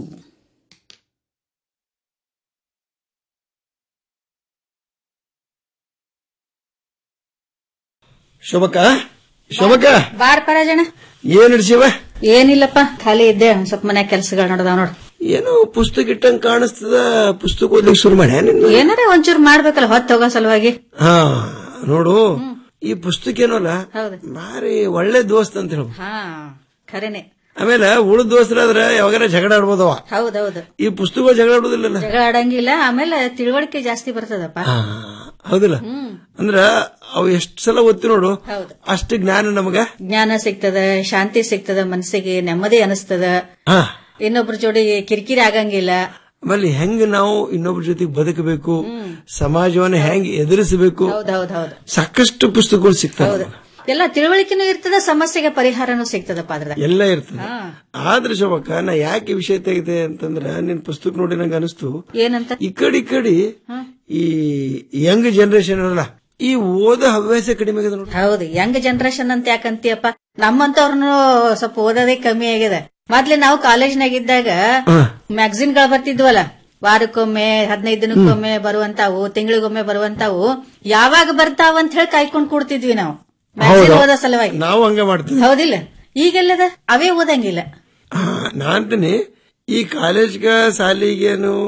W: ಶೋಭಕ್ಕ ಶೋಭಕ್ಕ
X: ಬಾರ್ ಪರಾಜಣ
W: ಏನ್ ಹಿಡ್ಸಿವ
X: ಏನಿಲ್ಲಪ್ಪ ಖಾಲಿ ಇದ್ದೆ ಒಂದ್ ಸ್ವಲ್ಪ ಮನೆ ಕೆಲ್ಸಗಳು ನಡ್ದಾವ್ ನೋಡ್
W: ಏನೋ ಪುಸ್ತಕ ಇಟ್ಟಂಗ್ ಕಾಣಿಸ್ತದ ಪುಸ್ತಕ ಓದ್ಲಿಕ್ಕೆ ಶುರು ಮಾಡ್ಯಾ ನಿನ್ನ
X: ಏನಾರ ಒಂಚೂರು ಮಾಡ್ಬೇಕಲ್ಲ ಹೊತ್ತು ಹೋಗೋ ಸಲುವಾಗಿ
W: ಹಾ ನೋಡು ಈ ಪುಸ್ತಕ ಏನೋಲ್ಲ
X: ಹೌದು
W: ಭಾರಿ ಒಳ್ಳೆ ದೋಸ್ತ್ ಅಂತ ಹೇಳ್ಬೋದು
X: ಹಾ ಖರೇನೆ
W: ಆಮೇಲೆ ಉಳಿದ ದೋಸ್ತರಾದ್ರೆ ಯಾವಾಗಾರ ಜಗಳ ಆಡ್ಬೋದವ
X: ಹೌದೌದು
W: ಈ ಪುಸ್ತಕ ಜಗಳ ಆಡೋದಿಲ್ಲಲ್ಲ
X: ಜಗಳ ಆಡಂಗಿಲ್ಲ ಆಮೇಲೆ ತಿಳುವಳಿಕೆ ಜಾಸ್ತಿ ಬರ್ತದಪ್ಪ
W: ಹೌದಿಲ್ಲ ಅಂದ್ರ ಅವು ಎಷ್ಟ್ ಸಲ ಓದ್ತಿ ನೋಡು
X: ಹೌದು
W: ಅಷ್ಟು ಜ್ಞಾನ ನಮಗ
X: ಜ್ಞಾನ ಸಿಗ್ತದ ಶಾಂತಿ ಸಿಗ್ತದ ಮನಸ್ಸಿಗೆ ನೆಮ್ಮದಿ ಅನಿಸ್ತದ
W: ಹಾ
X: ಇನ್ನೊಬ್ರ ಜೋಡಿ ಕಿರಿಕಿರಿ ಆಗಂಗಿಲ್ಲ
W: ಆಮೇಲೆ ಹೆಂಗ್ ನಾವು ಇನ್ನೊಬ್ರ ಜೊತೆಗೆ ಬದುಕಬೇಕು ಸಮಾಜವನ್ನ ಹೆಂಗ್ ಎದುರಿಸಬೇಕು
X: ಹೌದೌದೌದು
W: ಸಾಕಷ್ಟು ಪುಸ್ತಕಗಳು ಸಿಗ್ತವೆ
X: ಎಲ್ಲ ತಿಳುವಳಿಕೆನೂ ಇರ್ತದ ಸಮಸ್ಯೆಗೆ ಪರಿಹಾರನೂ ಸಿಗ್ತದಪ್ಪ ಅದ್ರದ
W: ಎಲ್ಲ ಇರ್ತದೆ ಆದ್ರೆ ಶೋಭಕ್ಕ ನಾ ಯಾಕೆ ಈ ವಿಷಯ ತೆಗಿದೆ ಅಂತಂದ್ರ ನಿನ್ ಪುಸ್ತಕ ನೋಡಿ ನಂಗೆ ಅನಿಸ್ತು
X: ಏನಂತ
W: ಈ ಕಡೆ ಈ ಕಡೆ ಈ ಯಂಗ್ ಜನರೇಷನ್ ಅಲ್ಲ ಈ ಓದ ಹವ್ಯಾಸ ಕಡಿಮೆ ಆಗಿದೆ ನೋಡಿ
X: ಹೌದು ಯಂಗ್ ಜನರೇಷನ್ ಅಂತ ಯಾಕಂತೀಯಪ್ಪ ನಮ್ಮಂತವ್ರನು ಸ್ವಲ್ಪ ಓದೋದೇ ಕಮ್ಮಿ ಆಗಿದೆ ಮೊದ್ಲೆ ನಾವು ಕಾಲೇಜ್ನಾಗ ಇದ್ದಾಗ ಮ್ಯಾಗಝಿನ್ ಗಳು ಬರ್ತಿದ್ವಲ್ಲ ವಾರಕ್ಕೊಮ್ಮೆ ಹದಿನೈದು ದಿನಕ್ಕೊಮ್ಮೆ ಬರುವಂತಾವು ತಿಂಗಳಿಗೊಮ್ಮೆ ಬರುವಂತಾವು ಯಾವಾಗ ಬರ್ತಾವ ಅಂತ ಹೇಳಿ ಕಾಯ್ಕೊಂಡ್ ಕೂಡ್ತಿದ್ವಿ ನಾವು ಮ್ಯಾಗಝಿನ್
W: ಹೌದು.
X: ಓದೋ ಸಲುವಾಗಿ
W: ನಾವು ಹಂಗ ಮಾಡ್ತೀವಿ
X: ಹೌದಿಲ್ಲ ಈಗೆಲ್ಲದ ಅವೇ ಓದಂಗಿಲ್ಲ
W: ನಾ ಅಂತೀನಿ ಈ ಕಾಲೇಜ್ಗ ಸಾಲಿಗೇನು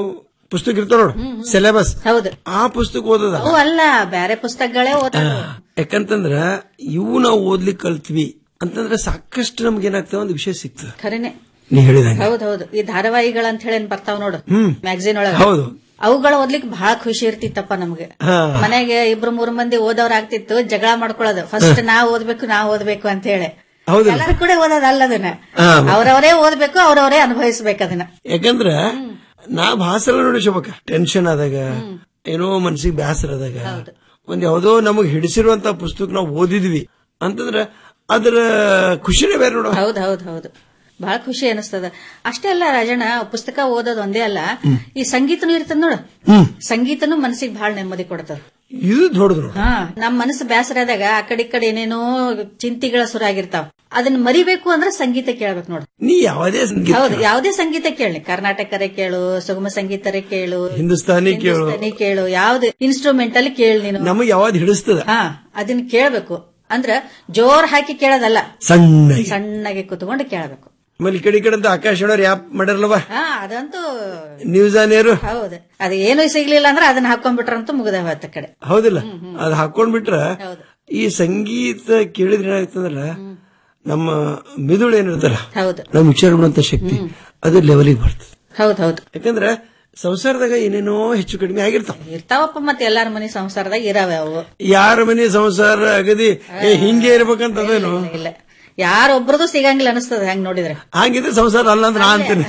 W: ಪುಸ್ತಕ ಇರ್ತಾವ ನೋಡು ಸಿಲೆಬಸ್
X: ಹೌದು
W: ಆ ಪುಸ್ತಕ ಓದದ
X: ಅವು ಅಲ್ಲ ಬೇರೆ ಪುಸ್ತಕಗಳೇ ಓದ
W: ಯಾಕಂತಂದ್ರ ಇವು ನಾವು ಓದ್ಲಿಕ್ಕೆ ಕಲ್ತ್ವಿ ಅಂತಂದ್ರೆ ಸಾಕಷ್ಟು ನಮ್ಗೆ ಏನಾಗ್ತದೆ ಒಂದು ವಿಷಯ ಸಿಗ್ತದೆ
X: ಖರೇನೆ
W: ನೀ ಹೇಳಿದಂಗೆ
X: ಹೌದ್ ಹೌದು ಈ ಧಾರಾವಾಹಿಗಳಂತ ಹೇಳಿ ಏನ್ ಬರ್ತಾವ್ ನೋಡು
W: ಹ್ಮ್
X: ಮ್ಯಾಗಝಿನ್ ಒಳಗ
W: ಹೌದು
X: ಅವುಗಳ ಓದ್ಲಿಕ್ಕೆ ಬಹಳ ಖುಷಿ ಇರ್ತಿತ್ತಪ್ಪ ನಮ್ಗೆ
W: ಹಾ.
X: ಮನೆಗೆ ಇಬ್ರು ಮೂರು ಮಂದಿ ಓದೋರ್ ಆಗ್ತಿತ್ತು ಜಗಳ ಮಾಡ್ಕೊಳ್ಳೋದು ಫಸ್ಟ್ ನಾ ಓದ್ಬೇಕು ನಾ ಓದ್ಬೇಕು ಅಂತ ಹೇಳಿ
W: ಹೌದಲ್ಲ?
X: ಎಲ್ಲರೂ ಕೂಡ ಓದೋದಲ್ಲ ಅದನ್ನ
W: ಹಾ.
X: ಅವ್ರವರೇ ಓದ್ಬೇಕು ಅವ್ರವರೇ ಅನುಭವಿಸ್ಬೇಕು ಅದನ್ನ
W: ಯಾಕಂದ್ರ ನಾ ಭಾಸರ ನೋಡಿ ಶೋಭಕ್ಕ ಟೆನ್ಷನ್ ಆದಾಗ ಏನೋ ಮನ್ಸಿಗೆ ಬೇಸರ ಆದಾಗ ಒಂದ್ ಯಾವ್ದೋ ನಮಗ್ ಹಿಡಿಸಿರುವಂತ ಪುಸ್ತಕ ನಾವು ಓದಿದ್ವಿ ಅಂತಂದ್ರ ಅದರ ಖುಷಿನೇ ಬೇರೆ ನೋಡ
X: ಹೌದ್ ಹೌದ್ ಹೌದು ಬಹಳ ಖುಷಿ ಅನಿಸ್ತದ ಅಷ್ಟೇ ಅಲ್ಲ ರಾಜಣ್ಣ ಪುಸ್ತಕ ಓದೋದು ಒಂದೇ ಅಲ್ಲ ಈ ಸಂಗೀತನೂ ಇರ್ತದ ನೋಡು ಸಂಗೀತನೂ ಮನಸ್ಸಿಗೆ ಬಹಳ ನೆಮ್ಮದಿ ಕೊಡ್ತದ
W: ಇದು ದೊಡ್ಡದು
X: ಹಾ ನಮ್ ಮನಸ್ಸು ಬೇಸರ ಆದಾಗ ಆ ಕಡೆ ಈ ಕಡೆ ಏನೇನೋ ಚಿಂತಿಗಳ ಸುರ ಆಗಿರ್ತಾವ ಅದನ್ನ ಮರಿಬೇಕು ಅಂದ್ರೆ ಸಂಗೀತ ಕೇಳ್ಬೇಕು ನೋಡು
W: ನೀ ಯಾವುದೇ ಸಂಗೀತ
X: ಹೌದು ಯಾವುದೇ ಸಂಗೀತ ಕೇಳಿ ಕರ್ನಾಟಕರೇ ಕೇಳು ಸುಗಮ ಸಂಗೀತರೇ ಕೇಳು
W: ಹಿಂದೂಸ್ತಾನಿ ಕೇಳು
X: ಹಿಂದೂಸ್ತಾನಿ ಕೇಳು ಯಾವ್ದು ಇನ್ಸ್ಟ್ರೂಮೆಂಟ್ ಅಲ್ಲಿ ಕೇಳಿ ನೀನು
W: ನಮಗ್ ಯಾವ್ದು ಹಿಡಿಸ್ತದ
X: ಹಾ ಅದನ್ನ ಕೇಳ್ಬೇಕು ಅಂದ್ರ ಜೋರ್ ಹಾಕಿ ಕೇಳೋದಲ್ಲ
W: ಸಣ್ಣ
X: ಸಣ್ಣಗೆ ಕುತ್ಕೊಂಡು ಕೇಳಬೇಕು
W: ಆಮೇಲೆ ಈ ಕಡೆ ಈ ಕಡೆ ಅಂತ ಆಕಾಶವಾಣಿ ಆಪ್ ಮಾಡಿರಲ್ವ
X: ಹಾ ಅದಂತೂ
W: ನ್ಯೂಸ್ ಆನೇರು
X: ಹೌದು ಅದು ಏನು ಸಿಗ್ಲಿಲ್ಲ ಅಂದ್ರೆ ಅದನ್ನ ಹಾಕೊಂಡ್ಬಿಟ್ರಂತೂ ಮುಗ್ದ ಹೋಯ್ತ ಕಡೆ
W: ಹೌದಿಲ್ಲ ಅದ್ ಹಾಕೊಂಡ್ಬಿಟ್ರ ಈ ಸಂಗೀತ ಕೇಳಿದ್ರೆ ಏನಾಗ್ತದಲ್ಲ ನಮ್ಮ ಮಿದುಳು ಏನಿರ್ತಲ್ಲ
X: ಹೌದು
W: ನಮ್ಮ ವಿಚಾರ ಮಾಡುವಂತ ಶಕ್ತಿ ಅದು ಲೆವೆಲಿಗೆ ಬರ್ತದೆ
X: ಹೌದ್ ಹೌದು
W: ಯಾಕಂದ್ರೆ ಸಂಸಾರದಾಗ ಏನೇನೋ ಹೆಚ್ಚು ಕಡಿಮೆ ಆಗಿರ್ತಾವ
X: ಇರ್ತಾವಪ್ಪ ಮತ್ತೆ ಎಲ್ಲಾರ ಮನೆ ಸಂಸಾರದಾಗ ಇರಾವೆ ಅವು
W: ಯಾರ ಮನೆ ಸಂಸಾರ ಅಗದಿ ಏ ಹಿಂಗೆ ಇರ್ಬೇಕಂತ ಅದೇನು
X: ಇಲ್ಲ ಯಾರೊಬ್ರದು ಸಿಗಂಗಿಲ್ಲ ಅನಿಸ್ತದ ಹೆಂಗ್ ನೋಡಿದ್ರೆ
W: ಹಂಗಿದ್ರೆ ಸಂಸಾರ ಅಲ್ಲ ಅಂತ ನಾ ಅಂತೀನಿ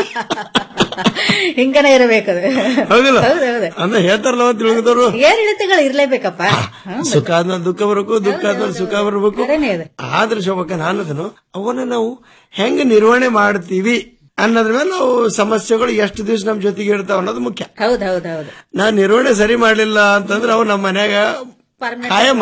X: ಹಿಂಗನೇ ಇರಬೇಕದು
W: ಹೌದಿಲ್ಲ
X: ಹೌದು ಹೌದು
W: ಅಂದ್ರೆ ಹೇಳ್ತಾರಲ್ಲ ತಿಳಿದವರು
X: ಏರಿಳಿತಗಳು ಇರ್ಲೇಬೇಕಪ್ಪ
W: ಸುಖ ಆದ್ಮೇಲೆ ದುಃಖ ಬರಬೇಕು ದುಃಖ ಆದ್ಮೇಲೆ ಸುಖ ಬರಬೇಕು
X: ಖರೇನೆ ಅದು.
W: ಆದ್ರೆ ಶೋಭಕ್ಕ ನಾನದನು ಅವನ್ನ ನಾವು ಹೆಂಗ್ ನಿರ್ವಹಣೆ ಮಾಡ್ತೀವಿ ಅನ್ನೋದ್ರ ಮೇಲೆ ನಾವು ಸಮಸ್ಯೆಗಳು ಎಷ್ಟು ದಿವಸ ನಮ್ ಜೊತೆಗೆ ಇರ್ತಾವ ಅನ್ನೋದು ಮುಖ್ಯ
X: ಹೌದ್ ಹೌದ್ ಹೌದು
W: ನಾ ನಿರ್ವಹಣೆ ಸರಿ ಮಾಡ್ಲಿಲ್ಲ ಅಂತಂದ್ರೆ ಅವು ನಮ್ಮ ಮನ್ಯಾಗ ಕಾಯಂ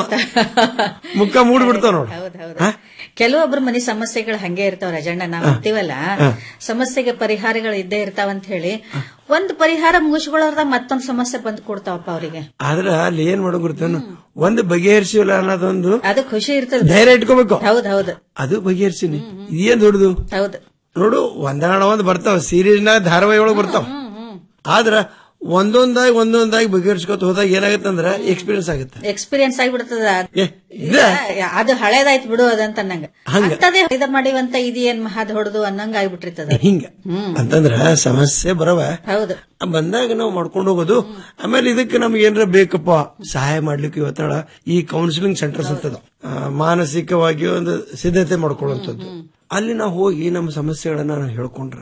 W: ಮುಖ ಮೂಡ್ಬಿಡ್ತಾವ ನೋಡು
X: ಹೌದ್ ಹೌದು ಕೆಲವೊಬ್ರು ಮನೆ ಸಮಸ್ಯೆಗಳು ಹಂಗೆ ಇರ್ತಾವ ರಜಣ್ಣ ನಾವ್ ಅಂತೀವಲ್ಲ ಸಮಸ್ಯೆಗೆ ಪರಿಹಾರಗಳು ಇದ್ದೇ ಇರ್ತಾವ ಅಂತ ಹೇಳಿ ಒಂದ್ ಪರಿಹಾರ ಮುಗಿಸ್ಕೊಳ್ಳೋರ್ದಾಗ ಮತ್ತೊಂದ್ ಸಮಸ್ಯೆ ಬಂದ್ ಕೊಡ್ತಾವಪ್ಪ ಅವರಿಗೆ
W: ಆದ್ರೆ ಅಲ್ಲಿ ಏನ್ ಮಾಡೋ ಗೊತ್ತೇನು ಒಂದು ಬಗೆಹರಿಸಿಲ್ಲ ಅನ್ನೋದೊಂದು
X: ಅದು ಖುಷಿ ಇರ್ತದೆ
W: ಧೈರ್ಯ ಇಟ್ಕೋಬೇಕು
X: ಹೌದ್ ಹೌದು
W: ಅದು ಬಗೆಹರಿಸಿನಿ ಇದೇನ್ ದೊಡ್ಡದು
X: ಹೌದು
W: ನೋಡು ಒಂದಾಣ ಒಂದ್ ಬರ್ತಾವ ಸೀರೀಸ್ನಾಗ ಧಾರಾವಾಹಿ ಒಳಗ್ ಬರ್ತಾವ ಆದ್ರ ಒಂದೊಂದಾಗಿ ಒಂದೊಂದಾಗಿ ಬಗೆಹರಿಸ್ಕೊತ ಹೋದಾಗ ಏನಾಗತ್ತಂದ್ರ ಎಕ್ಸ್ಪೀರಿಯನ್ಸ್ ಆಗುತ್ತೆ
X: ಎಕ್ಸ್ಪೀರಿಯನ್ಸ್ ಆಗಿಬಿಡ್ತದ
W: ಇದ?
X: ಅದು ಹಳೇದಾಯ್ತು ಬಿಡು ಅದಂತ ಅನ್ನಂಗ
W: ಹಂಗ.
X: ಅಂತದೇ ಇದ ಮಾಡಿವಂತ ಇದೇನ್ ಮಹಾದ್ ಹೊಡೆದು ಅನ್ನಂಗ ಆಗ್ಬಿಟ್ಟಿರ್ತದ
W: ಹಿಂಗ ಅಂತಂದ್ರ ಸಮಸ್ಯೆ ಬರವ
X: ಹೌದು
W: ಬಂದಾಗ ನಾವು ಮಾಡ್ಕೊಂಡು ಹೋಗೋದು ಆಮೇಲೆ ಇದಕ್ಕೆ ನಮ್ಗೆ ಏನಾರ ಬೇಕಪ್ಪ ಸಹಾಯ ಮಾಡ್ಲಿಕ್ಕೆ ಇವತ್ತಳ ಈ ಕೌನ್ಸಿಲಿಂಗ್ ಸೆಂಟರ್ಸ್ ಅಂತದ ಆ, ಮಾನಸಿಕವಾಗಿ ಒಂದು ಸಿದ್ಧತೆ ಮಾಡ್ಕೊಳ್ಳುವಂಥದ್ದು ಅಲ್ಲಿ ನಾವು ಹೋಗಿ ನಮ್ಮ ಸಮಸ್ಯೆಗಳನ್ನ ನಾವು ಹೇಳ್ಕೊಂಡ್ರ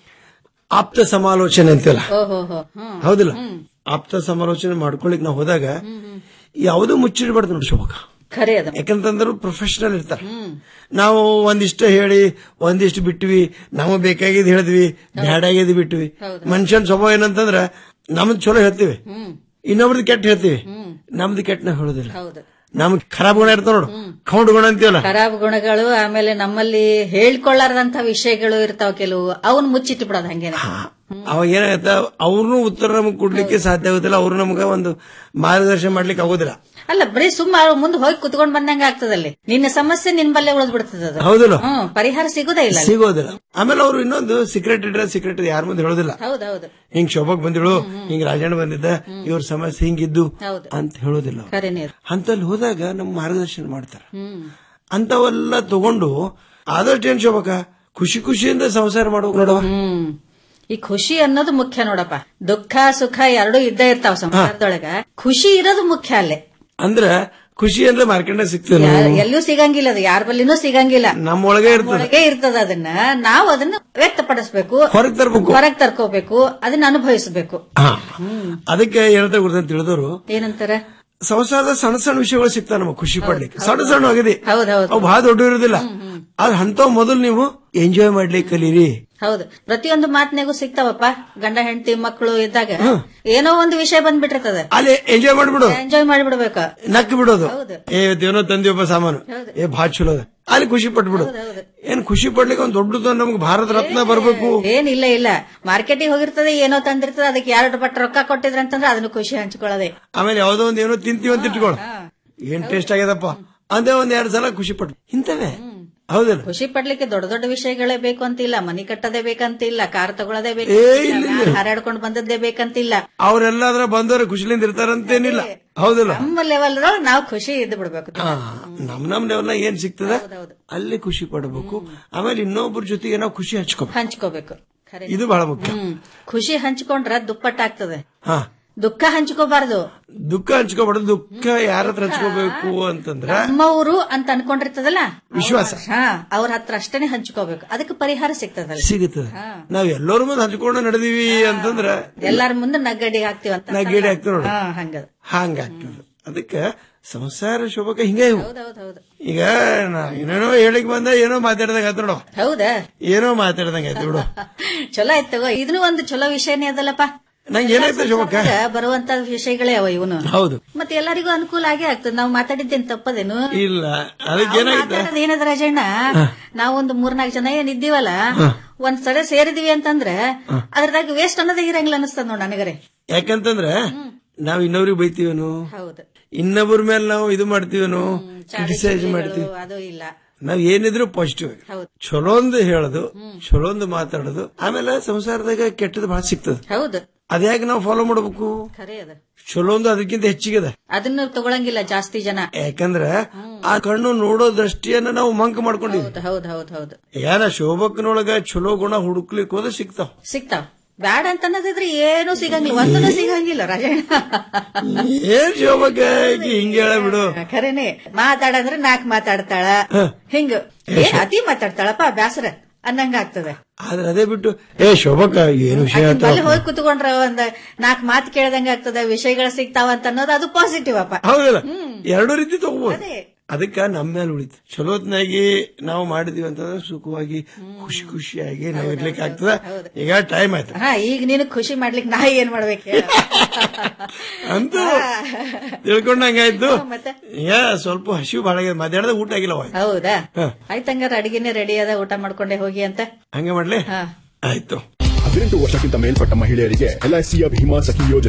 W: ಆಪ್ತ ಸಮಾಲೋಚನೆ ಅಂತೀವಲ್ಲ
X: ಓಹೋ ಹೋ ಹ್ಮ್
W: ಹೌದಿಲ್ಲ ಆಪ್ತ ಸಮಾಲೋಚನೆ ಮಾಡ್ಕೊಳಿಕ್ ನಾವು ಹೋದಾಗ ಯಾವುದೂ ಮುಚ್ಚಿಡ್ಬಾರ್ದು ನೋಡಿ ಶೋಭಕ
X: ಖರೆ ಅದ
W: ಯಾಕಂತಂದ್ರೆ ಪ್ರೊಫೆಷನಲ್ ಇರ್ತಾರೆ ನಾವು ಒಂದಿಷ್ಟು ಹೇಳಿ ಒಂದಿಷ್ಟು ಬಿಟ್ವಿ ನಮಗ್ ಬೇಕಾಗಿದ್ ಹೇಳಿದ್ವಿ ಬ್ಯಾಡಾಗಿದ್ ಬಿಟ್ವಿ ಮನುಷ್ಯನ್ ಸ್ವಭಾವ ಏನಂತಂದ್ರ ನಮ್ದು ಚಲೋ ಹೇಳ್ತೀವಿ ಇನ್ನೊಬ್ರದ್ದು ಕೆಟ್ಟ ಹೇಳ್ತೀವಿ ನಮ್ದು ಕೆಟ್ಟ ನಾವು ಹೇಳೋದಿಲ್ಲ
X: ಹೌದು
W: ನಮ್ಗ್ ಖರಾಬ್ ಗುಣ ಇರ್ತಾವ ನೋಡು ಕೌಂಟ್ ಗುಣ ಅಂತೀವಲ್ಲ
X: ಖರಾಬ್ ಗುಣಗಳು ಆಮೇಲೆ ನಮ್ಮಲ್ಲಿ ಹೇಳ್ಕೊಳ್ಳಾರ್ದಂತ ವಿಷಯಗಳು ಇರ್ತಾವ ಕೆಲವು ಅವನ್ ಮುಚ್ಚಿಟ್ಟು ಬಿಡೋದು ಹಂಗೇನೆ
W: ಅವಾಗ ಏನಾಗತ್ತ ಅವ್ರನ್ನೂ ಉತ್ತರ ನಮಗ್ ಕೊಡ್ಲಿಕ್ಕೆ ಸಾಧ್ಯ ಆಗುದಿಲ್ಲ ಅವ್ರು ನಮ್ಗ ಒಂದು ಮಾರ್ಗದರ್ಶನ ಮಾಡ್ಲಿಕ್ಕೆ ಆಗೋದಿಲ್ಲ
X: ಅಲ್ಲ ಬರೀ ಸುಮ್ಮ ಮುಂದೆ ಹೋಗಿ ಕುತ್ಕೊಂಡ್ ಬಂದಂಗ ಆಗ್ತದಲ್ಲಿ ನಿನ್ನ ಸಮಸ್ಯೆ ನಿನ್ ಬಲ್ಲೆ ಉಳಿದ್ ಬಿಡ್ತದ ಅದು.
W: ಹೌದಲ್ಲ
X: ಹ್ಮ್ ಪರಿಹಾರ ಸಿಗುದೇ ಇಲ್ಲ ಅಲ್ಲಿ.
W: ಸಿಗೋದಿಲ್ಲ ಆಮೇಲೆ ಅವ್ರು ಇನ್ನೊಂದು ಸೀಕ್ರೆಟ್ ಇಟ್ರೆ ಸೀಕ್ರೆಟ್ ಯಾರ ಮುಂದೆ ಹೇಳೋದಿಲ್ಲ
X: ಹೌದೌದು
W: ಹಿಂಗ್ ಶೋಭಕ್ ಬಂದಿಳು ಹಿಂಗ್ ರಾಜಣ್ಣ ಬಂದಿದ್ದ ಇವ್ರ ಸಮಸ್ಯೆ ಹಿಂಗಿದ್ದು
X: ಹೌದು.
W: ಅಂತ ಹೇಳೋದಿಲ್ಲ ಅವ್ರು.
X: ಖರೇನೆ ಅದು.
W: ಅಂತಲ್ಲಿ ಹೋದಾಗ ನಮ್ ಮಾರ್ಗದರ್ಶನ ಮಾಡ್ತಾರ
X: ಹ್ಮ್
W: ಅಂತವೆಲ್ಲ ತಗೊಂಡು ಆದಷ್ಟು ಏನ್ ಶೋಭಕ ಖುಷಿ ಖುಷಿಯಿಂದ ಸಂಸಾರ ಮಾಡ್ಬೇಕು ನೋಡವ
X: ಹ್ಮ್ ಈ ಖುಷಿ ಅನ್ನೋದು ಮುಖ್ಯ ನೋಡಪ್ಪ ದುಃಖ ಸುಖ ಎರಡೂ ಇದ್ದೇ ಇರ್ತಾವ ಸಂಸಾರದೊಳಗ ಖುಷಿ ಇರೋದು ಮುಖ್ಯ ಅಲ್ಲೇ
W: ಅಂದ್ರ ಖುಷಿ ಅಂದ್ರೆ ಮಾರ್ಕೆಟ್ನಾಗ ಸಿಗ್ತದೆ
X: ಯಾರ್- ಎಲ್ಲೂ ಸಿಗಂಗಿಲ್ಲ ಅದು ಯಾರ ಬಲ್ಲಿನೂ ಸಿಗಂಗಿಲ್ಲ
W: ನಮ್ಮೊಳಗೆ ಇರ್ತದೆ
X: ಒಳಗೆ ಇರ್ತದ ಅದನ್ನ ನಾವು ಅದನ್ನ ವ್ಯಕ್ತಪಡಿಸ್ಬೇಕು
W: ಹೊರಗ್ ತರ್ಬೇಕು
X: ಹೊರಗ್ ತರ್ಕೋಬೇಕು ಅದನ್ನ ಅನುಭವಿಸಬೇಕು
W: ಹಾ. ಅದಕ್ಕೆ ಏನಂತ ಗೊತ್ತಂತ ತಿಳಿದವರು
X: ಏನಂತಾರ
W: ಸಂಸಾರದ ಸಣ್ಣ ಸಣ್ಣ ವಿಷಯಗಳು ಸಿಗ್ತಾವ ನಮಗೆ ಖುಷಿ ಪಡ್ಲಿಕ್ಕೆ ಸಣ್ಣ ಸಣ್ಣ ಆಗಿದೆ
X: ಹೌದೌದು
W: ಅವು ಬಹಳ ದೊಡ್ಡ ಇರೋದಿಲ್ಲ ಅದ್ ಅಂತ ಮೊದಲು ನೀವು ಎಂಜಾಯ್ ಮಾಡ್ಲಿಕ್ಕೆ ಕಲೀರಿ
X: ಹೌದು ಪ್ರತಿಯೊಂದು ಮಾತಿನಾಗೂ ಸಿಗ್ತಾವಪ್ಪ ಗಂಡ ಹೆಂಡತಿ ಮಕ್ಕಳು ಇದ್ದಾಗ ಏನೋ ಒಂದು ವಿಷಯ ಬಂದ್ಬಿಟ್ಟಿರ್ತದ
W: ಅಲ್ಲಿ ಎಂಜಾಯ್ ಮಾಡ್ಬಿಡು
X: ಎಂಜಾಯ್ ಮಾಡಿಬಿಡ್ಬೇಕ
W: ನಕ್ ಬಿಡೋದು
X: ಹೌದು.
W: ಏ ಇವತ್ತೇನೋ ತಂದಿವಪ್ಪ ಸಾಮಾನು ಏ ಭಾಳ ಚಲೋ ಅದ ಅಲ್ಲಿ ಖುಷಿ ಪಟ್ಬಿಡು ಏನ್ ಖುಷಿ ಪಡ್ಲಿಕ್ಕೆ ಒಂದ್ ದೊಡ್ಡದು ನಮ್ಗೆ ಭಾರತ ರತ್ನ ಬರ್ಬೇಕು
X: ಏನ್ ಇಲ್ಲ ಇಲ್ಲ ಮಾರ್ಕೆಟಿಗೆ ಹೋಗಿರ್ತದೆ ಏನೋ ತಂದಿರ್ತದೆ ಅದಕ್ಕೆ ಎರಡು ಪಟ್ಟು ರೊಕ್ಕ ಕೊಟ್ಟಿದ್ರ ಅಂತಂದ್ರೆ ಅದನ್ನು ಖುಷಿ ಹಂಚ್ಕೊಳ್ಳೋದೆ
W: ಆಮೇಲೆ ಯಾವ್ದೋ ಒಂದ್ ಏನೋ ತಿಂತೀವಿ ಅಂತ ಇಟ್ಕೊಳ ಏನ್ ಟೇಸ್ಟ್ ಆಗ್ಯದಪ್ಪ ಅಂದೇ ಒಂದ್ ಎರಡ್ ಸಲ ಖುಷಿ ಪಟ್ಟು ಇಂತವೇ ಹೌದಲ್ಲ
X: ಖುಷಿ ಪಡ್ಲಿಕ್ಕೆ ದೊಡ್ಡ ದೊಡ್ಡ ವಿಷಯಗಳೇ ಬೇಕು ಅಂತಿಲ್ಲ ಮನಿ ಕಟ್ಟೋದೇ ಬೇಕಂತಿಲ್ಲ ಕಾರ್ ತಗೊಳ್ಳೋದೇ
W: ಏ, ಇಲ್ಲ, ಇಲ್ಲ.
X: ಬೇಕಂತಿಲ್ಲ ಹಾರಾಡ್ಕೊಂಡು ಬಂದದ್ದೇ ಬೇಕಂತಿಲ್ಲ
W: ಅವರೆಲ್ಲಾದ್ರ ಬಂದವ್ರೆ ಖುಷಿಲಿಂದ ಇರ್ತಾರಂತೇನಿಲ್ಲ ಹೌದಲ್ಲ
X: ನಮ್ಮ ಲೆವೆಲ್ ನಾವು ಖುಷಿ ಇದ್ದು ಬಿಡ್ಬೇಕು
W: ಆ, ನಮ್ ನಮ್ ಲೆವೆಲ್ ಏನ್ ಸಿಗ್ತದ ಅಲ್ಲಿ ಖುಷಿ ಪಡಬೇಕು ಆಮೇಲೆ ಇನ್ನೊಬ್ಬರ ಜೊತೆಗೆ ನಾವು ಖುಷಿ ಹಂಚ್ಕೋಬೇಕು
X: ಹಂಚ್ಕೋಬೇಕು ಖರೆ.
W: ಇದು ಬಹಳ ಮುಖ್ಯ
X: ಹ್ಮ್. ಖುಷಿ ಹಂಚ್ಕೊಂಡ್ರ ದುಪ್ಪಟ್ಟಾಗ್ತದೆ
W: ಹಾ
X: ದುಃಖ ಹಂಚ್ಕೋಬಾರ್ದು
W: ದುಃಖ ಹಂಚ್ಕೋಬಾರ್ದು ದುಃಖ ಯಾರ ಹತ್ರ ಹಂಚ್ಕೋಬೇಕು ಅಂತಂದ್ರ
X: ನಮ್ಮವರು ಅಂತ ಅನ್ಕೊಂಡಿರ್ತದಲ್ಲ
W: ವಿಶ್ವಾಸ.
X: ಹಾ ಅವ್ರ ಹತ್ರ ಅಷ್ಟೇನೆ ಹಂಚ್ಕೋಬೇಕು ಅದಕ್ಕೆ ಪರಿಹಾರ ಸಿಗ್ತದಲ್ಲ
W: ಸಿಗುತ್ತದೆ ನಾವ್ ಎಲ್ಲರೂ ಮುಂದೆ ಹಂಚ್ಕೊಂಡು ನಡೆದೀವಿ ಅಂತಂದ್ರ
X: ಎಲ್ಲಾರ ಮುಂದೆ ನಗ್ಗಡಿ ಹಾಕ್ತಿವಿ ಅಂತ
W: ನಗ್ಗಡಿ ಹಾಕ್ತಿವಿ ನೋಡು.
X: ಹಾ ಹಂಗದ
W: ಹಂಗ ಆಗ್ತದೆ ಅದಕ್ಕೆ ಸಂಸಾರ ಶೋಭಕ ಹಿಂಗೆ ಇವು
X: ಹೌದೌದು
W: ಈಗ ನಾ ಏನೇನೋ ಹೇಳಿಕ್ ಬಂದ ಏನೋ ಮಾತಾಡ್ದಂಗ ಆಯ್ತು ನೋಡು
X: ಹೌದಾ
W: ಏನೋ ಮಾತಾಡ್ದಂಗ ಆಯ್ತು ಬಿಡು
X: ಚಲೋ ಆಯ್ತು ತಗೋ ಇದನ್ನು ಒಂದು ಚಲೋ ವಿಷಯನೇ ಅದಲ್ಲಪ್ಪ
W: ನಂಗೆ ಏನಾಯ್ತು ಶೋಭಕ್ಕ
X: ಬರುವಂತ ವಿಷಯಗಳೇ ಅವ ಇವನು
W: ಹೌದು
X: ಮತ್ತೆ ಎಲ್ಲರಿಗೂ ಅನುಕೂಲ ಆಗೇ ಆಗ್ತದೆ ನಾವು ಮಾತಾಡಿದ್ದೇನ್ ತಪ್ಪದೇನು
W: ಇಲ್ಲ ಅದಕ್ಕೆ ಏನಾಯ್ತು
X: ಮಾತಾಡೋದು ಏನದ ರಾಜಣ್ಣ ನಾವೊಂದು ಮೂರ್ನಾಲ್ಕು ಜನ ಏನ್ ಇದ್ದೀವಲ್ಲ ಒಂದ್ ಸಲ ಸೇರಿದಿವಿ ಅಂತಂದ್ರೆ ಅದ್ರದಾಗ ವೇಸ್ಟ್ ಅನ್ನೋದೇ ಇರಂಗಿಲ್ಲ ಅನಿಸ್ತದ ನೋಡ್ ನನಗರೆ
W: ಯಾಕಂತಂದ್ರ ನಾವ್ ಇನ್ನೊಬ್ರಿಗೆ ಬೈತೀವೇನು
X: ಹೌದು
W: ಇನ್ನೊಬ್ಬರ ಮೇಲೆ ನಾವು ಇದು ಮಾಡ್ತೀವೇನು ಕ್ರಿಟಿಸೈಸ್ ಮಾಡ್ತೀವಿ
X: ಅದು ಇಲ್ಲ
W: ನಾವ್ ಏನಿದ್ರು ಪಾಸಿಟಿವ್
X: ಹೌದು.
W: ಚಲೋಂದು ಹೇಳೋದು ಚಲೋಂದು ಮಾತಾಡೋದು ಆಮೇಲೆ ಸಂಸಾರದಾಗ ಕೆಟ್ಟದ್ದು ಬಹಳ ಸಿಗ್ತದ
X: ಹೌದು
W: ಅದ್ಯಾಕೆ ನಾವು ಫಾಲೋ ಮಾಡ್ಬೇಕು
X: ಖರೆ ಅದ
W: ಚಲೋಂದು ಅದಕ್ಕಿಂತ ಹೆಚ್ಚಿಗೆ ಅದ
X: ಅದನ್ನು ತಗೊಳಂಗಿಲ್ಲ ಜಾಸ್ತಿ ಜನ
W: ಯಾಕಂದ್ರ ಆ ಕಣ್ಣು ನೋಡೋ ದೃಷ್ಟಿಯನ್ನ ನಾವು ಮಂಕ ಮಾಡ್ಕೊಂಡಿವಿ
X: ಹೌದು ಹೌದು ಹೌದು ಹೌದು
W: ಯಾರ ಶೋಭಕ್ಕನೊಳಗ ಚಲೋ ಗುಣ ಹುಡುಕ್ಲಿಕ್ಕೆ ಹೋದ್ರೆ ಸಿಗ್ತಾವ
X: ಸಿಗ್ತಾವ್ ಬ್ಯಾಡ ಅಂತ ಅನ್ನೋದಿದ್ರೆ ಏನೂ ಸಿಗಂಗಿಲ್ಲ ಒಂದೂ ಸಿಗಂಗಿಲ್ಲ ರಾಜಣ್ಣ
W: ಏನ್ ಶೋಭಕ್ಕ ಈಕಿ ಹಿಂಗೆ ಹೇಳ ಬಿಡು
X: ಖರೇನೆ ಮಾತಾಡಂದ್ರೆ ನಾಕ್ ಮಾತಾಡ್ತಾಳ ಹಿಂಗ ಏ ಅತಿ ಮಾತಾಡ್ತಾಳಪ್ಪ ಬ್ಯಾಸರ ಅನ್ನಂಗ ಆಗ್ತದೆ
W: ಆದ್ರೆ ಅದೇ ಬಿಟ್ಟು ಏ ಶೋಭಕ್ಕ ಏನು ವಿಷಯ
X: ಅಲ್ಲಿ
W: ಹೇಳ್ತಾವ
X: ಹೋಗಿ ಕುತ್ಕೊಂಡ್ರ ಒಂದ್ ನಾಕ್ ಮಾತು ಕೇಳ್ದಂಗ ಆಗ್ತದೆ ವಿಷಯಗಳು ಸಿಗ್ತಾವ ಅಂತ ಅನ್ನೋದು ಅದು ಪಾಸಿಟಿವ್ ಅಪ್ಪ
W: ಹೌದಲ್ಲ ಎರಡೂ ರೀತಿ ತಗೋಬಹುದು ಅದಕ್ಕ ನಮ್ಮ ಮೇಲೆ ಉಳಿತು ಚಲೋತ್ನಾಗಿ ನಾವು ಮಾಡಿದೀವಿ ಅಂತಂದ್ರೆ ಸುಖವಾಗಿ ಖುಷಿ ಖುಷಿಯಾಗಿ ನಾವ್ ಇರ್ಲಿಕ್ಕೆ ಆಗ್ತದ ಈಗ ಟೈಮ್ ಆಯ್ತು
X: ಹಾ ಈಗ ನೀನು ಖುಷಿ ಮಾಡ್ಲಿಕ್ಕೆ ನಾ ಏನ್ ಮಾಡ್ಬೇಕು ಹೇಳು?
W: ಅಂತೂ ತಿಳ್ಕೊಂಡಂಗಾಯ್ತು
X: ಮತ್ತೆ
W: ಈಗ ಸ್ವಲ್ಪ ಹಸಿವು ಭಾಳ ಆಗ್ಯದ ಮಧ್ಯಾಹ್ನದ ಊಟ ಆಗಿಲ್ಲ ಅವ
X: ಹೌದಾ
W: ಹಾ.
X: ಆಯ್ತಂಗಾರ ಅಡಿಗೆನೆ ರೆಡಿ ಅದ ಊಟ ಮಾಡ್ಕೊಂಡೆ ಹೋಗಿ ಅಂತ
W: ಹಂಗೆ ಮಾಡ್ಲಿ
X: ಹಾ
W: ಆಯ್ತು
G: ಹದಿನೆಂಟು ವರ್ಷಕ್ಕಿಂತ ಮೇಲ್ಪಟ್ಟ ಮಹಿಳೆಯರಿಗೆ ಎಲ್ಐಸಿಯ ಭೀಮಾ ಸಖಿ ಯೋಜನೆ